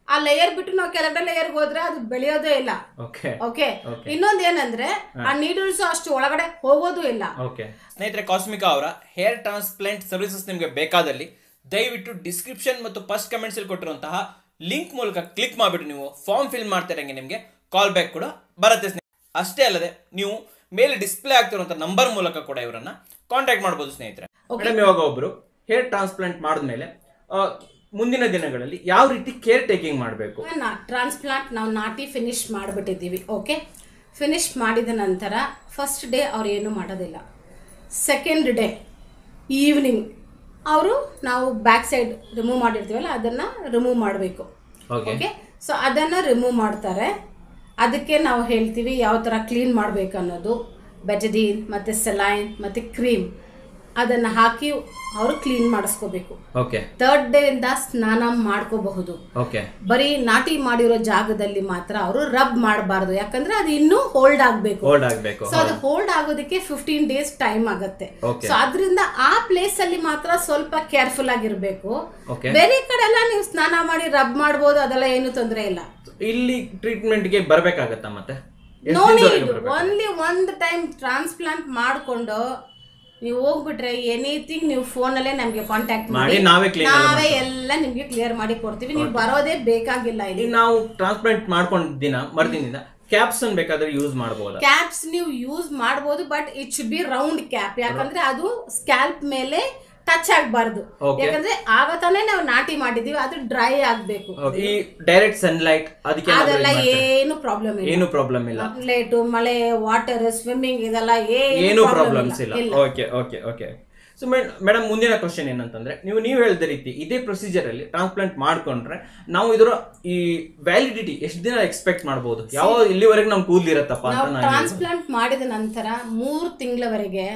ಆ ಲೇಯರ್ ಬಿಟ್ಟು ನಾವು ಕೆಳಗಡೆ ಲೇಯರ್ಗೆ ಹೋದ್ರೆ ಅದು ಬೆಳೆಯೋದೇ ಇಲ್ಲ ಓಕೆ ಓಕೆ Okay. ಇನ್ನೊಂದ್ ಏನಂದ್ರೆ ಆ ನೀಡಲ್ಸ್ ಅಷ್ಟು ಒಳಗಡೆ ಹೋಗೋದು ಇಲ್ಲ ಓಕೆ ಸ್ನೇಹಿತರೆ ಕಾಸ್ಮಿಕಾ ಅವರ ಹೇರ್ ಟ್ರಾನ್ಸ್ಪ್ಲಾಂಟ್ ಸರ್ವಿಸಸ್ ನಿಮಗೆ ಬೇಕಾದಲ್ಲಿ ದಯವಿಟ್ಟು ಡಿಸ್ಕ್ರಿಪ್ಷನ್ ಮತ್ತು ಫಸ್ಟ್ ಕಮೆಂಟ್ಸ್ ಅಲ್ಲಿ ಕೊಟ್ಟಿರುವಂತಹ ಲಿಂಕ್ ಮೂಲಕ ಕ್ಲಿಕ್ ಮಾಡಿಬಿಟ್ಟು ನೀವು ಫಾರ್ಮ್ ಫಿಲ್ ಮಾಡ್ತಿರಂಗೆ ನಿಮಗೆ ಕಾಲ್ ಬ್ಯಾಕ್ ಕೂಡ ಬರುತ್ತೆ ಸ್ನೇಹಿತರೆ ಅಷ್ಟೇ ಅಲ್ಲದೆ ನೀವು ಮೇಲೆ ಡಿಸ್ಪ್ಲೇ ಆಗ್ತಿರುವಂಥ ನಂಬರ್ ಮೂಲಕ ಕೂಡ ಇವರನ್ನ ಕಾಂಟ್ಯಾಕ್ಟ್ ಮಾಡ್ಬೋದು ಸ್ನೇಹಿತರೆ ಮೇಡಮ್ ಇವಾಗ ಒಬ್ರು ಹೇರ್ ಟ್ರಾನ್ಸ್ಪ್ಲಾಂಟ್ ಮಾಡಿದ್ಮೇಲೆ ಆ, ಮುಂದಿನ ದಿನಗಳಲ್ಲಿ ಯಾವ ರೀತಿ ಕೇರ್ ಟೇಕಿಂಗ್ ಮಾಡಬೇಕು ಟ್ರಾನ್ಸ್ಪ್ಲಾಂಟ್ ನಾವು ನಾಟಿ ಫಿನಿಶ್ ಮಾಡಿಬಿಟ್ಟಿದ್ದೀವಿ ಓಕೆ ಫಿನಿಶ್ ಮಾಡಿದ ನಂತರ ಫಸ್ಟ್ ಡೇ ಅವ್ರು ಏನು ಮಾಡೋದಿಲ್ಲ ಸೆಕೆಂಡ್ ಡೇ ಈವ್ನಿಂಗ್ ಅವರು ನಾವು ಬ್ಯಾಕ್ ಸೈಡ್ ರಿಮೂವ್ ಮಾಡಿರ್ತೀವಲ್ಲ ಅದನ್ನು ರಿಮೂವ್ ಮಾಡಬೇಕು ಓಕೆ ಓಕೆ ಸೊ ಅದನ್ನು ರಿಮೂವ್ ಮಾಡ್ತಾರೆ ಅದಕ್ಕೆ ನಾವು ಹೇಳ್ತೀವಿ ಯಾವ ಥರ ಕ್ಲೀನ್ ಮಾಡಬೇಕು ಅನ್ನೋದು ಬೆಟಡೀನ್ ಮತ್ತು ಸೆಲೈನ್ ಮತ್ತು ಕ್ರೀಮ್ ಅದನ್ನು ಹಾಕಿ ಅವರು ಕ್ಲೀನ್ ಮಾಡಿಸ್ಕೋಬೇಕು ಓಕೆ ಥರ್ಡ್ ಡೇಯಿಂದ ಸ್ನಾನ ಮಾಡ್ಕೋಬಹುದು ಓಕೆ ಬರೀ ನಾಟಿ ಮಾಡಿರೋ ಜಾಗದಲ್ಲಿ ಮಾತ್ರ ಅವರು ರಬ್ ಮಾಡಬಾರ್ದು ಯಾಕಂದ್ರೆ ಅದು ಇನ್ನೂ ಹೋಲ್ಡ್ ಆಗಬೇಕು ಹೋಲ್ಡ್ ಆಗಬೇಕು ಸೊ ಅದು ಹೋಲ್ಡ್ ಆಗೋದಕ್ಕೆ ಫಿಫ್ಟೀನ್ ಡೇಸ್ ಟೈಮ್ ಆಗುತ್ತೆ Okay. ಸೊ ಅದರಿಂದ ಆ ಪ್ಲೇಸ್ ಅಲ್ಲಿ ಮಾತ್ರ ಸ್ವಲ್ಪ ಕೇರ್ಫುಲ್ ಆಗಿರ್ಬೇಕು Okay. ಬೇರೆ ಕಡೆ ಎಲ್ಲ ನೀವು ಸ್ನಾನ ಮಾಡಿ ರಬ್ ಮಾಡ್ಬೋದು ಅದೆಲ್ಲ ಏನು ತೊಂದರೆ ಇಲ್ಲ ಇಲ್ಲಿ ಟ್ರೀಟ್ಮೆಂಟ್ಗೆ ಬರ್ಬೇಕಾಗತ್ತಾ ಮತ್ತೆ ಎಷ್ಟ್ ನೋ ದಿನ್ದವರೆಗೆ ನೀಡ್ ಬರ್ಬೇಕು? ಓನ್ಲಿ ಒಂದು ಟೈಮ್ ಟ್ರಾನ್ಸ್ಪ್ಲಾಂಟ್ ಮಾಡಿಕೊಂಡು ನೀವು ಹೋಗ್ಬಿಟ್ರೆ ಎನಿಥಿಂಗ್ ನೀವು ಫೋನಲ್ಲೇ ನಮಗೆ ಕಾಂಟ್ಯಾಕ್ಟ್ ಮಾಡಿ ಮಾಡಿ ನಾವೇ clean ಎಲ್ಲ ನಾವೇ ಎಲ್ಲ ನಿಮಗೆ ಕ್ಲಿಯರ್ ಮಾಡಿ ಕೊಡ್ತೀವಿ ನೀವು ಬರೋದೇ ಬೇಕಾಗಿಲ್ಲ ಇಲ್ಲಿ ಈಗ ನಾವು ಟ್ರಾನ್ಸ್ಪ್ಲಾಂಟ್ ಮಾಡ್ಕೊಂಡ್ ದಿನ ಮರ್ದಿನಿಂದ ಕ್ಯಾಪ್ಸ್ ಅನ್ ಬೇಕಾದ್ರೆ ಯೂಸ್ ಮಾಡಬಹುದಾ ಕ್ಯಾಪ್ಸ್ ನೀವು ಯೂಸ್ ಮಾಡ್ಬೋದು but it should be round cap ಯಾಕಂದ್ರೆ ಅದು ಸ್ಕ್ಯಾಲ್ಪ್ ಮೇಲೆ ಟಚ್ ಆಗಬಾರ್ದು Okay. ಯಾಕಂದ್ರೆ ಆಗ ತಾನೇ ನಾವು ನಾಟಿ ಮಾಡಿದೀವಿ ಅದು ಡ್ರೈ ಆಗ್ಬೇಕು ಈ ಡೈರೆಕ್ಟ್ ಸನ್ಲೈಟ್ ಅದಕ್ಕೆ ಏನಾದ್ರು ಅದೆಲ್ಲ ಇದ್ ಮಾಡ್ತಾರೆ? ಏನು ಪ್ರಾಬ್ಲಮ್ ಇಲ್ಲ ಏನು ಪ್ರಾಬ್ಲಮ್ ಇಲ್ಲ ಲೇಟು ಮಳೆ ವಾಟರ್ ಸ್ವಿಮ್ಮಿಂಗ್ ಇದೆಲ್ಲ ಏನು ಏನು ಪ್ರಾಬ್ಲಮ್ಸ್ ಇಲ್ಲ okay okay okay so madam ಮುಂದಿನ ಕ್ವಶನ್ ಏನಂತಂದ್ರೆ ನೀವು ನೀವು ಹೇಳಿದ ರೀತಿ ಇದೇ ಪ್ರೊಸೀಜರ್ ಅಲ್ಲಿ ಟ್ರಾನ್ಸ್ಪ್ಲಾಂಟ್ ಮಾಡ್ಕೊಂಡ್ರೆ ನಾವು ಇದರ ಈ ವ್ಯಾಲಿಡಿಟಿ ಎಷ್ಟು ದಿನ ಎಕ್ಸ್ಪೆಕ್ಟ್ ಮಾಡಬಹುದು ಯಾವ ಇಲ್ಲಿವರೆಗೆ ನಮ್ ಕೂದಲಿರತ್ತಪ್ಪ ಅಂತ ನಾವು ನಾನು ಟ್ರಾನ್ಸ್ಪ್ಲಾಂಟ್ ಮಾಡಿದ ನಂತರ ಮೂರು ತಿಂಗಳವರೆಗೆ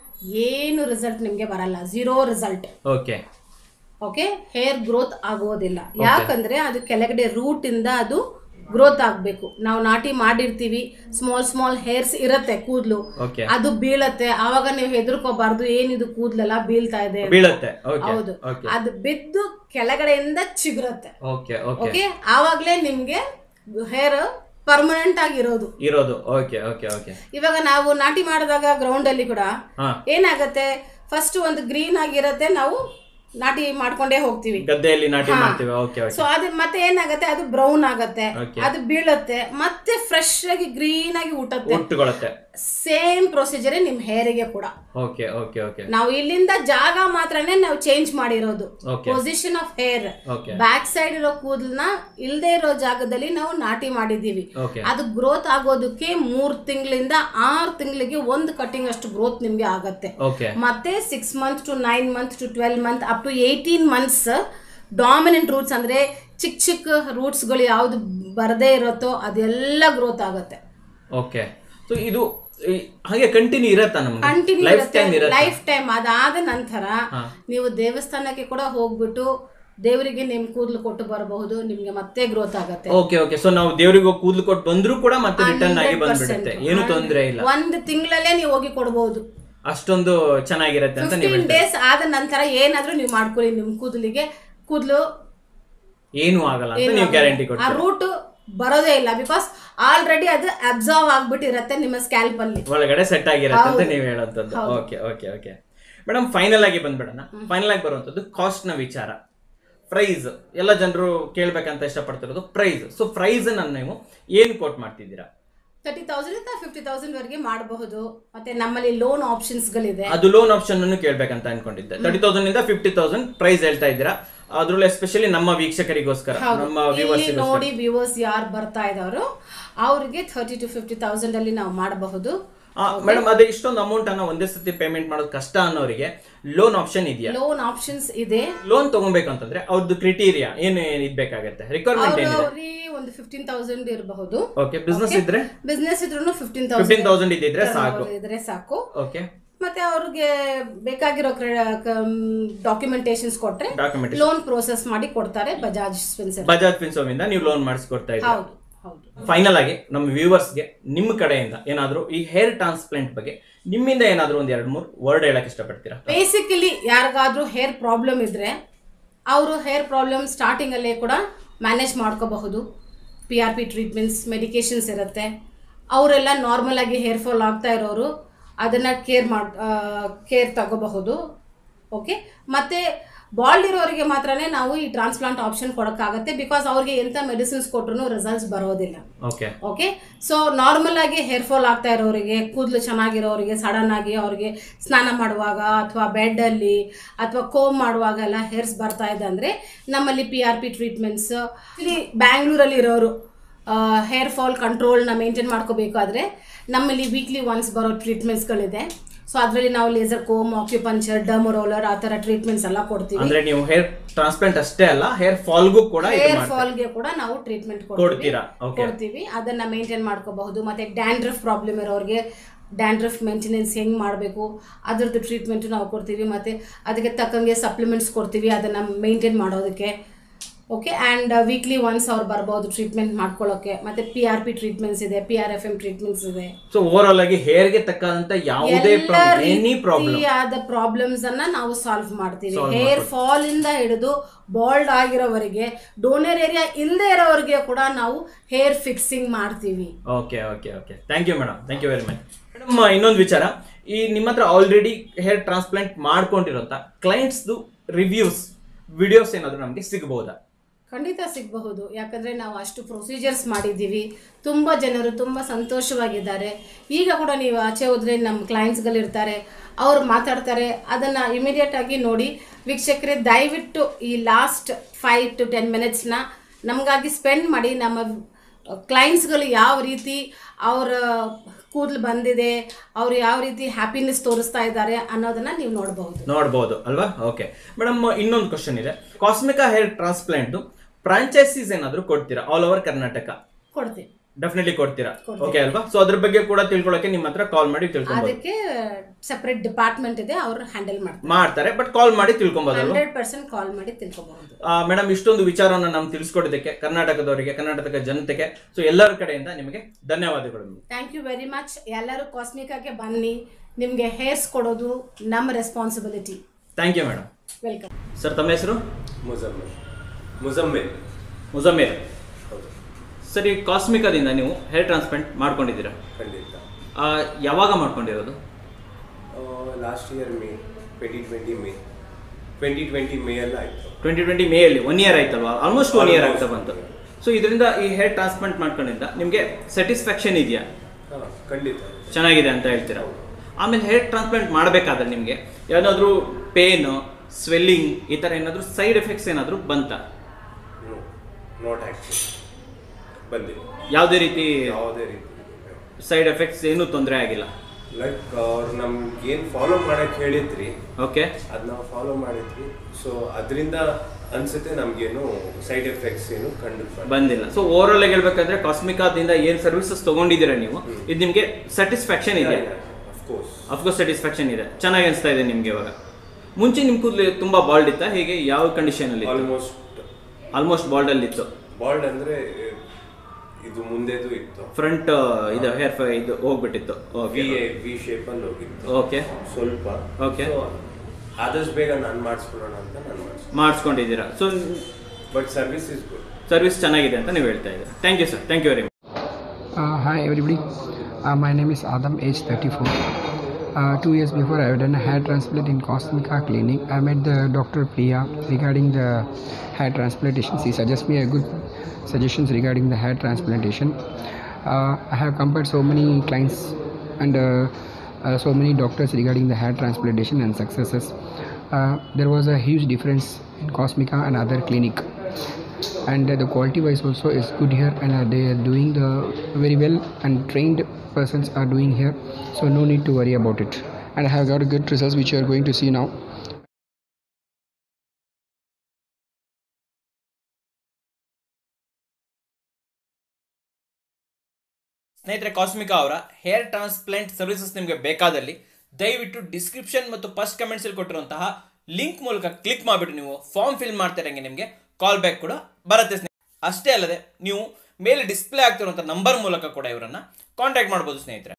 ಏನು ರಿಸಲ್ಟ್ ನಿಮಗೆ ಬರಲ್ಲ zero result okay okay hair growth ಆಗೋದಿಲ್ಲ ಯಾಕಂದ್ರೆ ಅದು ಕೆಳಗಡೆ ರೂಟ್ ಇಂದ ಅದು ಗ್ರೋತ್ ಆಗಬೇಕು ನಾವು ನಾಟಿ ಮಾಡಿರ್ತೀವಿ ಸ್ಮಾಲ್ ಸ್ಮಾಲ್ ಹೇರ್ಸ್ ಇರತ್ತೆ ಕೂದಲು ಓಕೆ ಅದು ಬೀಳತ್ತೆ ಆವಾಗ ನೀವು ಹೆದರ್ಕೋಬಾರ್ದು ಏನಿದು ಕೂದಲೆಲ್ಲ ಬೀಳ್ತಾ ಇದೆ ಅಂತ. ಬೀಳತ್ತೆ ಓಕೆ ಹೌದು ಓಕೆ ಅದು ಬಿದ್ದು ಕೆಳಗಡೆಯಿಂದ ಚಿಗುರತ್ತೆ ಓಕೆ ಓಕೆ ಓಕೆ ಆವಾಗಲೇ ನಿಮ್ಗೆ ಹೇರ್ ಪರ್ಮನೆಂಟ್ ಆಗಿರೋದು ಇರೋದು ಓಕೆ ಓಕೆ ಓಕೆ ಇವಾಗ ನಾವು ನಾಟಿ ಮಾಡಿದಾಗ ಗ್ರೌಂಡ್ ಅಲ್ಲಿ ಕೂಡ ಹಾ ಏನಾಗತ್ತೆ ಫಸ್ಟ್ ಒಂದು ಗ್ರೀನ್ ಆಗಿರತ್ತೆ ನಾವು ನಾಟಿ ಮಾಡ್ಕೊಂಡೇ ಹೋಗ್ತೀವಿ ಗದ್ದೆಯಲ್ಲಿ ನಾಟಿ ಹಾ. ಮಾಡ್ತೀವಿ ಓಕೆ ಓಕೆ ಸೊ ಅದು ಮತ್ತೆ ಏನಾಗತ್ತೆ ಅದು ಬ್ರೌನ್ ಆಗತ್ತೆ Okay. ಅದು ಬೀಳುತ್ತೆ ಮತ್ತೆ ಫ್ರೆಶ್ ಆಗಿ ಗ್ರೀನ್ ಆಗಿ ಹುಟ್ಟತ್ತೆ ಹುಟ್ಟುಕೊಳ್ಳುತ್ತೆ ಸೇಮ್ ಪ್ರೊಸೀಜರ್ ನಿಮ್ ಹೇರಿಗೆ ಕೂಡ ಓಕೆ ಓಕೆ ಓಕೆ ನಾವು ಇಲ್ಲಿಂದ ಜಾಗ ಮಾತ್ರನೇ ನಾವು ಚೇಂಜ್ ಮಾಡಿರೋದು Okay. Position of hair okay back side ಇರೋ ಕೂದಲನ್ನ ಇಲ್ದೇ ಇರೋ ಜಾಗದಲ್ಲಿ ನಾವು ನಾಟಿ ಮಾಡಿದೀವಿ ಓಕೆ ಅದು ಗ್ರೋತ್ ಆಗೋದಕ್ಕೆ ಮೂರ್ ತಿಂಗಳಿಂದ ಆರು ತಿಂಗಳಿಗೆ ಒಂದು ಕಟಿಂಗ್ ಅಷ್ಟು ಗ್ರೋತ್ ನಿಮ್ಗೆ ಆಗತ್ತೆ ಓಕೆ ಮತ್ತೆ six month to nine month to twelve month up to eighteen months dominant roots ಅಂದ್ರೆ ಚಿಕ್ಕ ಚಿಕ್ಕ ರೂಟ್ಸ್ಗಳು ಯಾವ್ದು ಬರದೇ ಇರುತ್ತೋ ಅದೆಲ್ಲ ಗ್ರೋತ್ ಆಗುತ್ತೆ ಓಕೆ ಸೊ ಇದು ಈ- ಹಾಗೆ ಕಂಟಿನ್ಯೂ ಇರತ್ತಾ ನಮ್ಗೆ ಕಂಟಿನ್ಯೂ ಲೈಫ್ ಇರುತ್ತೆ ಟೈಮ್ ಇರತ್ತಾ ಲೈಫ್ ಟೈಮ್ ಅದಾದ ನಂತರ ಹಾ. ನೀವು ದೇವಸ್ಥಾನಕ್ಕೆ ಕೂಡ ಹೋಗ್ಬಿಟ್ಟು ದೇವರಿಗೆ ನಿಮ್ ಕೂದಲು ಕೊಟ್ಟು ಬರಬಹುದು ನಿಮ್ಗೆ ಮತ್ತೆ ಗ್ರೋತ್ ಆಗತ್ತೆ ಓಕೆ ಓಕೆ ಸೊ ನಾವು ದೇವರಿಗೆ ಹೋಗಿ ಕೂದಲು ಕೊಟ್ಟು ಬಂದ್ರು ಕೂಡ ಮತ್ತೆ ರಿಟರ್ನ್ ಆಗಿ 100%. ಬಂದ್ಬಿಡುತ್ತೆ ಏನು ತೊಂದರೆ ಇಲ್ಲ ಒಂದು ತಿಂಗಳಲ್ಲೇ ನೀವು ಹೋಗಿ ಕೊಡಬಹುದು ಅಷ್ಟೊಂದು ಚೆನ್ನಾಗಿರತ್ತೆ ಅಂತ ನೀವು ಫಿಫ್ಟೀನ್ ಡೇಸ್ ಆದ ನಂತರ ಏನಾದ್ರೂ ನೀವು ಮಾಡ್ಕೊಳ್ಳಿ ನಿಮ್ ಕೂದಲಿಗೆ ಕೂದಲು ಏನು ಆಗಲ್ಲ ಅಂತ ನೀವು ಗ್ಯಾರಂಟಿ ಆ ಕೊಡ್ತೀವಿ ರೂಟ್ ಬರೋದೇ ಇಲ್ಲ ಬಿಕಾಸ್ ಆಲ್ರೆಡಿ ಅದು ಅಬ್ಸರ್ವ್ ಆಗ್ಬಿಟ್ಟಿರತ್ತೆ ನಿಮ್ಮ ಸ್ಕ್ಯಾಲ್ಪ್ ಅಲ್ಲಿ ಒಳಗಡೆ ಸೆಟ್ ಆಗಿರತ್ತೆ ಅಂತ ನೀವು ಹೇಳೋಂಥದ್ದು okay okay okay madam final ಆಗಿ ಬಂದ್ಬಿಡೋಣ ಫೈನಲ್ ಆಗಿ ಬರುವಂಥದ್ದು ಕಾಸ್ಟ್ ನ ವಿಚಾರ ಪ್ರೈಸ್ ಎಲ್ಲ ಜನರು ಕೇಳ್ಬೇಕಂತ ಇಷ್ಟಪಡ್ತಿರೋದು ಪ್ರೈಸ್ ಸೊ ಪ್ರೈಸ್ ಅನ್ನ ನೀವು ಏನ್ ಕೋಟ್ ಮಾಡ್ತಿದ್ದೀರಾ ತರ್ಟಿ ತೌಸಂಡ್ ಇಂದ ಫಿಫ್ಟಿ ತೌಸಂಡ್ ವರೆಗೆ ಮಾಡಬಹುದು ಮತ್ತೆ ನಮ್ಮಲ್ಲಿ ಲೋನ್ ಆಪ್ಷನ್ಸ್ ಗಳಿದೆ ಅದು ಲೋನ್ ಆಪ್ಷನ್ ಅನ್ನು ಕೇಳ್ಬೇಕಂತ ಅನ್ಕೊಂಡಿದ್ದೆ ತರ್ಟಿ ತೌಸಂಡ್ ಇಂದ ಫಿಫ್ಟಿ ತೌಸಂಡ್ ಪ್ರೈಸ್ ಹೇಳ್ತಾ ಇದ್ದೀರಾ ಅದ್ರಲ್ಲಿ ಎಸ್ಪೆಷಲಿ ನಮ್ಮ ವೀಕ್ಷಕರಿಗೋಸ್ಕರ ನಮ್ಮ ಇಲ್ಲಿ ವ್ಯೂವರ್ಸ್ ನೋಡಿ ವ್ಯೂವರ್ಸ್ ಯಾರು ಬರ್ತಾ ಇದಾರೋ ಅವ್ರಿಗೆ ಥರ್ಟಿ ಟು ಫಿಫ್ಟಿ ತೌಸಂಡ್ ಅಲ್ಲಿ ನಾವು ಮಾಡಬಹುದು ಮೇಡಮ್ ಅದೇ ಇಷ್ಟೊಂದು ಅಮೌಂಟ್ ಅನ್ನ ಒಂದೇ ಸತಿ ಪೇಮೆಂಟ್ ಮಾಡೋದು ಕಷ್ಟ ಅನ್ನೋರಿಗೆ ಲೋನ್ ಆಪ್ಷನ್ ಇದೆಯಾ ಲೋನ್ ಆಪ್ಷನ್ಸ್ ಇದೆ ಲೋನ್ ತಗೊಬೇಕಂತಂದ್ರೆ ಅವ್ರದ್ದು ಕ್ರಿಟೀರಿಯಾ ಏನು ಇದ್ಬೇಕಾಗತ್ತೆ ರಿಕ್ವೈರ್ಮೆಂಟ್ ಏನಿದೆ ಅವ್ರಿಗೆ ಒಂದು ಫಿಫ್ಟೀನ್ ತೌಸಂಡ್ ಇರಬಹುದು ಓಕೆ ಬಿಸ್ನೆಸ್ ಇದ್ರೆ ಬಿಸ್ನೆಸ್ ಇದ್ರೂ ಫಿಫ್ಟೀನ್ ಫಿಫ್ಟೀನ್ ತೌಸಂಡ್ ಇದ್ದಿದ್ರೆ ಸಾಕು ಇದ್ರೆ ಸಾಕು ಓಕೆ ಮತ್ತೆ ಅವ್ರಿಗೆ ಬೇಕಾಗಿರೋ ಡಾಕ್ಯುಮೆಂಟೇಶನ್ಸ್ ಕೊಟ್ರೆ ಡಾಕ್ಯುಮೆಂಟ್ ಲೋನ್ ಪ್ರೋಸೆಸ್ ಮಾಡಿ ಕೊಡ್ತಾರೆ ಬಜಾಜ್ ಸ್ಪೆನ್ಸರ್ ಬಜಾಜ್ ಫಿನ್ಸೋಮ್ ಇಂದ ನೀವು ಲೋನ್ ಮಾಡಿಸ್ಕೊಡ್ತಾ ಇದ್ದೀರಾ ಹೌದು ಹೌದು ಫೈನಲ್ ಆಗಿ ನಮ್ಮ ವ್ಯೂವರ್ಸ್ಗೆ ನಿಮ್ಮ ಕಡೆಯಿಂದ ಏನಾದರೂ ಈ ಹೇರ್ ಟ್ರಾನ್ಸ್ಪ್ಲಾಂಟ್ ಬಗ್ಗೆ ನಿಮ್ಮಿಂದ ಏನಾದರೂ ಒಂದ್ ಎರಡು ಮೂರು ವರ್ಡ್ ಹೇಳಕ್ ಇಷ್ಟಪಡ್ತೀರಾ ಬೇಸಿಕಲಿ ಯಾರಿಗಾದ್ರೂ ಹೇರ್ ಪ್ರಾಬ್ಲಮ್ ಇದ್ರೆ ಅವರು ಹೇರ್ ಪ್ರಾಬ್ಲಮ್ ಸ್ಟಾರ್ಟಿಂಗ್ ಅಲ್ಲೇ ಕೂಡ ಮ್ಯಾನೇಜ್ ಮಾಡ್ಕೋಬಹುದು P R P treatments medications ಇರುತ್ತೆ ಅವರೆಲ್ಲ ನಾರ್ಮಲ್ ಆಗಿ ಹೇರ್ ಫಾಲ್ ಆಗ್ತಾ ಇರೋರು ಅದನ್ನು ಕೇರ್ ಮಾಡಿ ಕೇರ್ ತಗೋಬಹುದು ಓಕೆ ಮತ್ತು ಬಾಲ್ಡ್ ಇರೋರಿಗೆ ಮಾತ್ರನೇ ನಾವು ಈ ಟ್ರಾನ್ಸ್ಪ್ಲಾಂಟ್ ಆಪ್ಷನ್ ಕೊಡೋಕ್ಕಾಗತ್ತೆ ಬಿಕಾಸ್ ಅವ್ರಿಗೆ ಎಂಥ ಮೆಡಿಸಿನ್ಸ್ ಕೊಟ್ರು ರಿಸಲ್ಟ್ಸ್ ಬರೋದಿಲ್ಲ ಓಕೆ ಓಕೆ ಸೊ ನಾರ್ಮಲ್ ಆಗಿ ಹೇರ್ ಫಾಲ್ ಆಗ್ತಾ ಇರೋರಿಗೆ ಕೂದಲು ಚೆನ್ನಾಗಿರೋರಿಗೆ ಸಡನ್ ಆಗಿ ಅವ್ರಿಗೆ ಸ್ನಾನ ಮಾಡುವಾಗ ಅಥವಾ ಬೆಡ್ಡಲ್ಲಿ ಅಥವಾ ಕೋಮ್ ಮಾಡುವಾಗ ಎಲ್ಲ ಹೇರ್ಸ್ ಬರ್ತಾ ಇದೆ ಅಂದರೆ ನಮ್ಮಲ್ಲಿ ಪಿ ಆರ್ ಪಿ ಟ್ರೀಟ್ಮೆಂಟ್ಸ್ ಇಲ್ಲಿ ಬ್ಯಾಂಗ್ಳೂರಲ್ಲಿ ಇರೋರು ಹೇರ್ ಫಾಲ್ ಕಂಟ್ರೋಲ್ನ ಮೇಂಟೈನ್ ಮಾಡ್ಕೋಬೇಕಾದ್ರೆ ನಮ್ಮಲ್ಲಿ ವೀಕ್ಲಿ ಒನ್ಸ್ ಬರೋ ಟ್ರೀಟ್ಮೆಂಟ್ಸ್ಗಳಿದೆ ಸೊ ಅದರಲ್ಲಿ ನಾವು laser comb acupuncture derma roller ಆ ಥರ ಟ್ರೀಟ್ಮೆಂಟ್ಸ್ ಎಲ್ಲ ಕೊಡ್ತೀವಿ ಅಂದ್ರೆ ನೀವು ಹೇರ್ ಟ್ರಾನ್ಸ್ಪ್ಲಾಂಟ್ ಅಷ್ಟೇ ಅಲ್ಲ ಹೇರ್ ಫಾಲ್ಗೂ ಕೂಡ ಇದು ಹೇರ್ ಮಾಡ್ತೀರಾ. ಫಾಲ್ಗೆ ಕೂಡ ನಾವು ಟ್ರೀಟ್ಮೆಂಟ್ ಕೊಡ್ತೀರಾ? Okay. ಕೊಡ್ತೀವಿ ಅದನ್ನ ಮೇಂಟೈನ್ ಮಾಡ್ಕೋಬಹುದು ಮತ್ತೆ ಡ್ಯಾಂಡ್ರಫ್ ಪ್ರಾಬ್ಲಮ್ ಇರೋರಿಗೆ ಡ್ಯಾಂಡ್ರಫ್ ಮೇಂಟೆನೆನ್ಸ್ ಹೆಂಗೆ ಮಾಡಬೇಕು ಅದ್ರದ್ದು ಟ್ರೀಟ್ಮೆಂಟು ನಾವು ಕೊಡ್ತೀವಿ ಮತ್ತು ಅದಕ್ಕೆ ತಕ್ಕಂಗೆ ಸಪ್ಲಿಮೆಂಟ್ಸ್ ಕೊಡ್ತೀವಿ ಅದನ್ನು ಮೇಂಟೈನ್ ಮಾಡೋದಕ್ಕೆ ಓಕೆ ಆ್ಯಂಡ್ ವೀಕ್ಲಿ ಒನ್ಸ್ ಅವ್ರು ಬರ್ಬೋದು ಟ್ರೀಟ್ಮೆಂಟ್ ಮಾಡ್ಕೊಳ್ಳೋಕ್ಕೆ ಮತ್ತು ಪಿ ಆರ್ ಪಿ ಟ್ರೀಟ್ಮೆಂಟ್ಸ್ ಇದೆ P R F M treatments ಇದೆ ಸೊ ಓವರ್ ಆಲ್ ಆಗಿ ಹೇರ್ಗೆ ತಕ್ಕಂತ ಯಾವುದೇ ಎಲ್ಲ ಎನಿ ಪ್ರಾಬ್ಲಮ್ ರೀತಿಯಾದ ಪ್ರಾಬ್ಲಮ್ಸ್ ಅನ್ನ ನಾವು ಸಾಲ್ವ್ ಮಾಡ್ತೀವಿ Solve ಹೇರ್ ಫಾಲ್ ಇಂದ ಹಿಡಿದು ಬಾಲ್ಡ್ ಆಗಿರೋವರೆಗೆ ಡೋನರ್ ಏರಿಯಾ ಇಲ್ಲದೆ ಇರೋವರೆಗೆ ಕೂಡ ನಾವು ಹೇರ್ ಫಿಕ್ಸಿಂಗ್ ಮಾಡ್ತೀವಿ okay okay okay thank you madam thank you very much madam ಇನ್ನೊಂದು ವಿಚಾರ ಈ ನಿಮ್ಮ ಹತ್ರ ಆಲ್ರೆಡಿ ಹೇರ್ ಟ್ರಾನ್ಸ್ಪ್ಲಾಂಟ್ ಮಾಡ್ಕೊಂಡಿರೋಂಥ ಕ್ಲೈಂಟ್ಸ್ದು ರಿವ್ಯೂಸ್ ವಿಡಿಯೋಸ್ ಏನಾದರೂ ನಮಗೆ ಸಿಗಬಹುದಾ ಖಂಡಿತ ಸಿಗಬಹುದು ಯಾಕಂದರೆ ನಾವು ಅಷ್ಟು ಪ್ರೊಸೀಜರ್ಸ್ ಮಾಡಿದ್ದೀವಿ ತುಂಬ ಜನರು ತುಂಬ ಸಂತೋಷವಾಗಿದ್ದಾರೆ ಈಗ ಕೂಡ ನೀವು ಆಚೆ ಹೋದರೆ ನಮ್ಮ ಕ್ಲೈಂಟ್ಸ್ಗಳಿರ್ತಾರೆ ಅವ್ರು ಮಾತಾಡ್ತಾರೆ ಅದನ್ನು ಇಮಿಡಿಯೇಟ್ ಆಗಿ ನೋಡಿ ವೀಕ್ಷಕರೇ ದಯವಿಟ್ಟು ಈ ಲಾಸ್ಟ್ ಫೈವ್ ಟು ಟೆನ್ ಮಿನಿಟ್ಸ್ನ ನಮಗಾಗಿ ಸ್ಪೆಂಡ್ ಮಾಡಿ ನಮ್ಮ ಕ್ಲೈಂಟ್ಸ್ಗಳು ಯಾವ ರೀತಿ ಅವರ ಕೂದಲು ಬಂದಿದೆ ಅವ್ರು ಯಾವ ರೀತಿ ಹ್ಯಾಪಿನೆಸ್ ತೋರಿಸ್ತಾ ಇದ್ದಾರೆ ಅನ್ನೋದನ್ನ ನೀವು ನೋಡಬಹುದು ನೋಡ್ಬೋದು ಅಲ್ವಾ ಓಕೆ ಮೇಡಮ್ ಇನ್ನೊಂದು ಕ್ವಶನ್ ಇದೆ ಕಾಸ್ಮಿಕಾ ಹೇರ್ ಟ್ರಾನ್ಸ್ಪ್ಲಾಂಟ್ ಫ್ರಾಂಚೈಸೀಸ್ ಏನಾದರೂ ಕೊಡ್ತೀರಾ ಆಲ್ ಓವರ್ ಕರ್ನಾಟಕ ಕೊಡ್ತೀವಿ ಡೆಫಿನೆಟ್ಲಿ ಕೊಡ್ತೀರಾ ಓಕೆ ಅಲ್ವಾ ಸೊ ಅದ್ರ ಬಗ್ಗೆ ಕೂಡ ತಿಳ್ಕೊಳಕ್ಕೆ ನಿಮ್ಮ ಹತ್ರ ಕಾಲ್ ಮಾಡಿ ತಿಳ್ಕೊಬೋದು ಅದಕ್ಕೆ ಸೆಪರೇಟ್ ಡಿಪಾರ್ಟ್ಮೆಂಟ್ ಇದೆ ಅವರು ಹ್ಯಾಂಡಲ್ ಮಾಡ್ತಾರೆ ಮಾಡ್ತಾರೆ ಬಟ್ ಕಾಲ್ ಮಾಡಿ ತಿಳ್ಕೊಬೋದಲ್ವಾ ಹಂಡ್ರೆಡ್ ಪರ್ಸೆಂಟ್ ಕಾಲ್ ಮಾಡಿ ತಿಳ್ಕೊಬಹುದು ಮೇಡಮ್ ಇಷ್ಟೊಂದು ವಿಚಾರವನ್ನು ನಮ್ಗೆ ತಿಳಿಸ್ಕೊಡೋದಕ್ಕೆ ಕರ್ನಾಟಕದವರಿಗೆ ಕರ್ನಾಟಕದ ಜನತೆಗೆ ಸೊ ಎಲ್ಲರ ಕಡೆಯಿಂದ ನಿಮಗೆ ಧನ್ಯವಾದಗಳು ಥ್ಯಾಂಕ್ ಯು ವೆರಿ ಮಚ್ ಎಲ್ಲರೂ ಕಾಸ್ಮಿಕಾಗೆ ಬನ್ನಿ ನಿಮಗೆ ಹೇರ್ಸ್ ಕೊಡೋದು ನಮ್ಮ responsibility thank you madam welcome sir ತಮ್ಮ ಹೆಸರು ಮುಜಮ್ಮಲ್ ಮುಜಮ್ಮಿಲ್ ಮುಜಮ್ಮೇರ್ ಹೌದು ಸರ್ ಈ ಕಾಸ್ಮಿಕಾದಿಂದ ನೀವು ಹೇರ್ ಟ್ರಾನ್ಸ್ಪ್ಲಾಂಟ್ ಮಾಡ್ಕೊಂಡಿದ್ದೀರಾ ಖಂಡಿತ ಆ, ಯಾವಾಗ ಮಾಡ್ಕೊಂಡಿರೋದು last year May twenty twenty May twenty twenty May ಎಲ್ಲ ಆಯಿತು ಟ್ವೆಂಟಿ ಟ್ವೆಂಟಿ ಮೇಯಲ್ಲಿ ಒನ್ ಇಯರ್ ಆಯ್ತಲ್ವಾ ಆಲ್ಮೋಸ್ಟ್ ಒನ್ ಇಯರ್ ಆಗ್ತಾ ಬಂತು Almost. ಸೊ ಇದರಿಂದ ಈ ಹೇರ್ ಟ್ರಾನ್ಸ್ಪ್ಲಾಂಟ್ ಮಾಡ್ಕೊಂಡಿದ್ದ ನಿಮಗೆ ಸ್ಯಾಟಿಸ್ಫ್ಯಾಕ್ಷನ್ ಇದೆಯಾ ಹಾಂ ಖಂಡಿತ ಚೆನ್ನಾಗಿದೆ ಅಂತ ಹೇಳ್ತೀರಾ ಆಮೇಲೆ ಹೇರ್ ಟ್ರಾನ್ಸ್ಪ್ಲಾಂಟ್ ಮಾಡಬೇಕಾದ್ರೆ ನಿಮಗೆ ಏನಾದರೂ ಪೇನ್ ಸ್ವೆಲ್ಲಿಂಗ್ ಈ ಥರ ಏನಾದರೂ ಸೈಡ್ ಎಫೆಕ್ಟ್ಸ್ ಏನಾದರೂ ಬಂತಾ ನೋ ನಾಟ್ ಆ್ಯಕ್ಚುಲಿ ಬಂದಿಲ್ಲ ಯಾವುದೇ ರೀತಿ ಯಾವುದೇ ರೀತಿ ಸೈಡ್ ಎಫೆಕ್ಟ್ಸ್ ಏನೂ ತೊಂದರೆ ಆಗಿಲ್ಲ ಲೈಕ್ ಅವ್ರು ನಮ್ಗೆ ಏನು ಫಾಲೋ ಮಾಡಕ್ಕೆ ಹೇಳಿದ್ರಿ ಓಕೆ ಅದು ನಾವು ಫಾಲೋ ಮಾಡಿದ್ವಿ ಸೊ ಅದರಿಂದ ಅನ್ಸುತ್ತೆ ನಮಗೇನು ಸೈಡ್ ಎಫೆಕ್ಟ್ಸ್ ಏನು ಕಂಡು ಬಂದಿಲ್ಲ. ಬಂದಿಲ್ಲ ಸೊ ಓವರ್ ಆಲ್ ಹೇಳ್ಬೇಕಾದ್ರೆ ಕಾಸ್ಮಿಕಾದಿಂದ ಏನು ಸರ್ವಿಸಸ್ ತಗೊಂಡಿದ್ದೀರಾ ನೀವು ಇದು ನಿಮಗೆ ಸ್ಯಾಟಿಸ್ಫ್ಯಾಕ್ಷನ್ ಇದೆ ಅಫ್ಕೋರ್ಸ್ ಅಫ್ಕೋರ್ಸ್ ಸ್ಯಾಟಿಸ್ಫ್ಯಾಕ್ಷನ್ ಇದೆ ಚೆನ್ನಾಗಿ ಅನಿಸ್ತಾ ಇದೆ ನಿಮಗೆ ಇವಾಗ ಮುಂಚೆ ನಿಮ್ಮ ಕೂದಲು ತುಂಬಾ ಬಾಲ್ಡ್ ಇತ್ತಾ ಹೇಗೆ ಯಾವ ಕಂಡೀಷನ್ ಅಲ್ಲಿ ಆಲ್ಮೋಸ್ಟ್ ಆಲ್ಮೋಸ್ಟ್ ಬಾಲ್ಡ್ ಅಲ್ಲಿ ಇತ್ತು ಬಾಲ್ಡ್ ಅಂದರೆ ಇದು ಮುಂದೆದು ಇತ್ತು ಫ್ರಂಟ್ ಇದು ಹೇರ್ ಇದು ಹೋಗ್ಬಿಟ್ಟಿತ್ತು ವಿ ಓಕೆ ವಿ ಶೇಪಲ್ಲಿ ಹೋಗಿತ್ತು ಓಕೆ ಸ್ವಲ್ಪ Okay. So, ಆದಷ್ಟು ಬೇಗ ನಾನು ಮಾಡಿಸ್ಕೊಳ್ಳೋಣ ಅಂತ ನಾನು ಮಾಡಿಸ್ತೀನಿ ಮಾಡಿಸ್ಕೊಂಡಿದ್ದೀರಾ so but service is good service ಚೆನ್ನಾಗಿದೆ ಅಂತ ನೀವು ಹೇಳ್ತಾ ಇದ್ದೀರಾ thank you sir thank you very much Uh, hi everybody, uh, my name is Adam, age 34. Uh, two years before, I have done a hair transplant in Cosmica Clinic. I met the Dr. Priya regarding the hair transplantation. She suggests me a good suggestions regarding the hair transplantation. Uh, I have compared so many clients and uh, uh, so many doctors regarding the hair transplantation and successes. Uh, there was a huge difference in Cosmica and other clinic and uh, the quality wise also is good here and uh, they are doing the very well and trained persons are doing here so no need to worry about it and i have got a good results which you are going to see now ಸ್ನೇಹಿತರೆ ಕಾಸ್ಮಿಕಾ ಅವರ hair transplant services ನಿಮಗೆ ಬೇಕಾದಲ್ಲಿ ದಯವಿಟ್ಟು description ಮತ್ತು first ಕಮೆಂಟ್ಸಲ್ಲಿ ಕೊಟ್ಟಿರುವಂತಹ link ಮೂಲಕ click ಮಾಡಿಬಿಟ್ಟು ನೀವು ಫಾರ್ಮ್ ಫಿಲ್ ಮಾಡ್ತಿರಂಗೆ ನಿಮಗೆ ಕಾಲ್ ಬ್ಯಾಕ್ ಕೂಡ ಬರುತ್ತೆ ಸ್ನೇಹಿತರೆ ಅಷ್ಟೇ ಅಲ್ಲದೆ ನೀವು ಮೇಲೆ ಡಿಸ್ಪ್ಲೇ ಆಗ್ತಿರುವಂಥ ನಂಬರ್ ಮೂಲಕ ಕೂಡ ಇವರನ್ನು ಕಾಂಟ್ಯಾಕ್ಟ್ ಮಾಡ್ಬೋದು ಸ್ನೇಹಿತರೆ